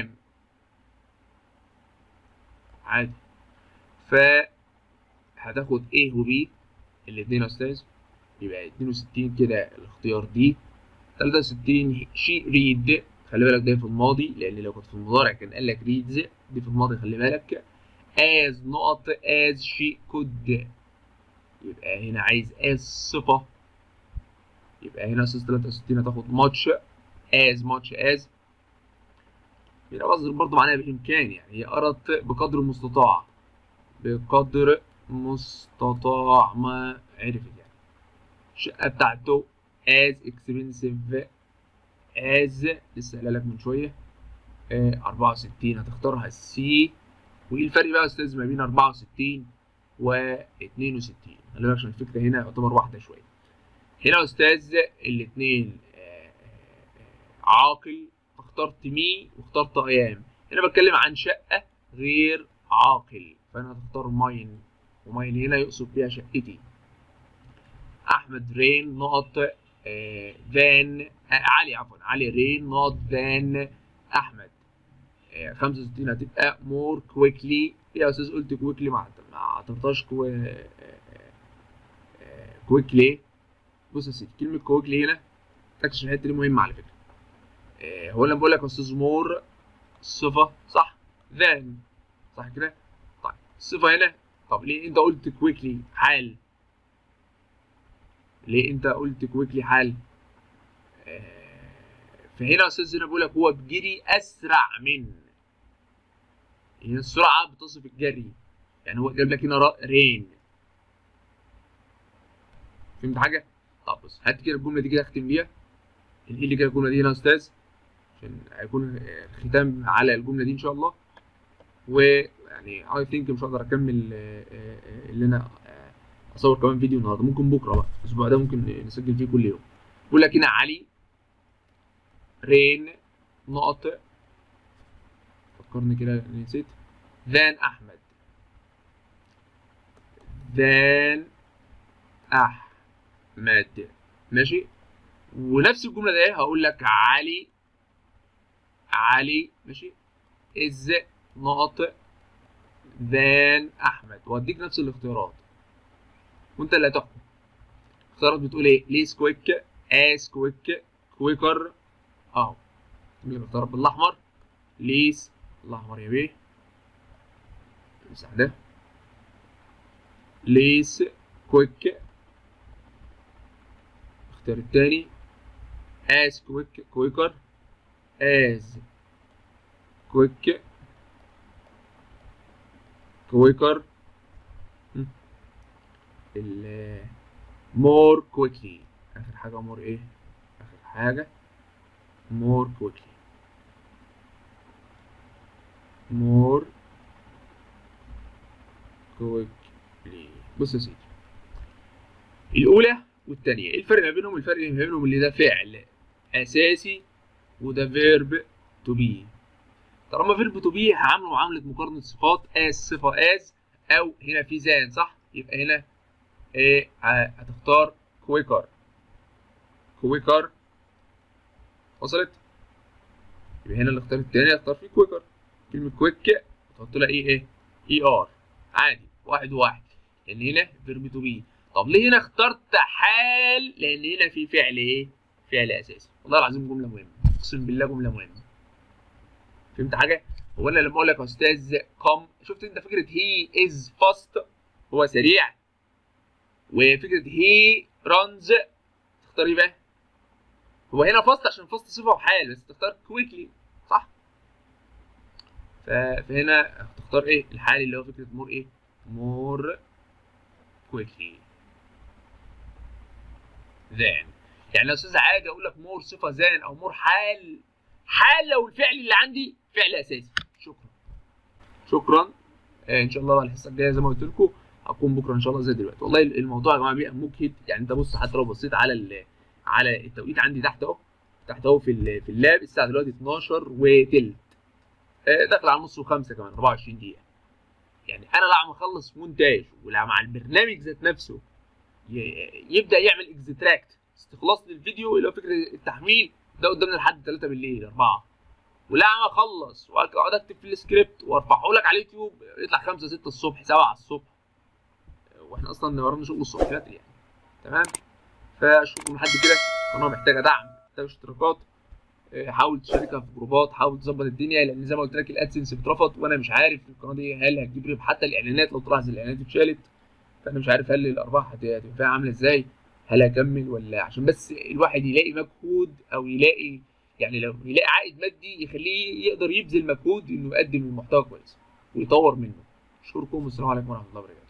Speaker 1: عادي ف هتاخد A و B الاتنين يا استاذ يبقى 62 كده الاختيار دي 63 شي ريد خلي بالك ده في الماضي لان لو كنت في المضارع كان قال لك ريدز دي في الماضي خلي بالك as نقط as she could يبقى هنا عايز as صفة يبقى هنا أساس 63 هتاخد much as much as هنا بصدر برضه معناها بإمكان يعني هي قرت بقدر المستطاع بقدر مستطاع ما عرفت يعني الشقة بتاعته as expensive as لسه قايلها لك من شوية آه 64 هتختارها السي وايه الفرق بقى يا استاذ ما بين 64 و 62 خلي بالك عشان الفكره هنا يعتبر واحده شويه هنا يا استاذ الاثنين عاقل فاخترت مي واخترت ايام هنا بتكلم عن شقه غير عاقل فانا هتختار ماين وماين هنا يقصد بيها شقتي احمد رين نقط آه، ذان آه، علي عفوا علي رين نقط ذان احمد آه، 65 هتبقى مور كويكلي يا استاذ قلت كويكلي ما ما اعتبرتهاش كو... كويكلي بص يا سيدي كلمه كويكلي هنا ركز الحته دي مهمه على فكره آه، هو لما بقول لك يا استاذ مور صفه صح ذان صح كده طيب الصفه هنا طب ليه انت قلت كويكلي حال ليه انت قلت كويكلي حال آه، فهنا يا استاذ هنا بقول لك هو بجري اسرع من هنا السرعه بتصف الجري يعني هو جاب لك هنا را- رين فهمت حاجه طب بص هات كده الجمله دي كده اختم بيها ايه اللي كده الجمله دي هنا يا استاذ عشان هيكون الختام على الجمله دي ان شاء الله ويعني اي ثينك مش هقدر اكمل آه، آه، آه، اللي انا آه، اصور كمان فيديو النهارده ممكن بكره بقى الاسبوع ده ممكن نسجل فيه كل يوم بقول لك هنا علي رين نقط فكرني كده نسيت ذان احمد ذان احمد ماشي ونفس الجمله دي هقول لك علي علي ماشي از نقط ذان احمد واديك نفس الاختيارات وانت اللي هتحكم الاختيارات بتقول ايه ليس كويك اس كويك كويكر اهو نجيب الاختيارات بالاحمر ليس الاحمر يا بيه امسح ده ليس كويك اختار التاني as quick quicker as quick quicker هم. ال more quickly اخر حاجه more ايه اخر حاجه more quickly more quickly بص يا سيدي الاولى والثانيه ايه الفرق ما بينهم الفرق ما بينهم اللي ده فعل اساسي وده فيرب تو بي طالما فيرب تو بي هعامله معامله مقارنه صفات از صفه از او هنا في زان صح يبقى هنا ايه ه- هتختار كويكر كويكر وصلت يبقى هنا الاختيار الثاني هختار فيه كويكر كلمه كويك تحط لها ايه ايه اي ار عادي واحد وواحد لان هنا فيرب تو بي طب ليه هنا اخترت حال لان هنا في فعل ايه فعل اساسي والله العظيم جمله مهمه اقسم بالله جمله مهمه فهمت حاجه هو انا لما اقول لك يا استاذ قم شفت انت فكره هي از فاست هو سريع وفكره هي رانز تختار ايه بقى هو هنا فاست عشان فاست صفه وحال بس تختار كويكلي صح ف- فهنا هتختار ايه الحال اللي هو فكره مور ايه مور كويكلي ذان يعني لو استاذ عادي اقول لك مور صفه ذان او مور حال حال لو الفعل اللي عندي فعل اساسي شكرا شكرا آه ان شاء الله بقى الحصه الجايه زي ما قلت لكم هكون بكره ان شاء الله زي دلوقتي والله الموضوع يا جماعه بيبقى مجهد يعني انت بص حتى لو بصيت على ال- على التوقيت عندي تحت اهو تحت اهو في ال- في اللاب الساعه دلوقتي 12 وتلت آه داخل على نص وخمسه كمان 24 دقيقه يعني انا لا عم اخلص مونتاج ولا مع البرنامج ذات نفسه ي- يبدا يعمل اكستراكت استخلاص للفيديو اللي هو فكره التحميل ده قدامنا لحد 3 بالليل 4 ولا عم اخلص واقعد اكتب في السكريبت وارفعه لك على اليوتيوب يطلع 5 6 الصبح 7 الصبح واحنا اصلا ورانا شغل الصبح بدري يعني تمام فاشوفكم لحد كده القناه محتاجه دعم محتاجه اشتراكات اه، حاول تشاركها في جروبات حاول تظبط الدنيا لان زي ما قلت لك الادسنس اترفض وانا مش عارف القناه دي هل هتجيب ربح حتى الاعلانات لو تلاحظ الاعلانات اتشالت فانا مش عارف هل الارباح هت- هتبقى فيها عامله ازاي هل هكمل ولا عشان بس الواحد يلاقي مجهود او يلاقي يعني لو يلاقي عائد مادي يخليه يقدر يبذل مجهود انه يقدم المحتوى كويس ويطور منه اشكركم والسلام عليكم ورحمه الله وبركاته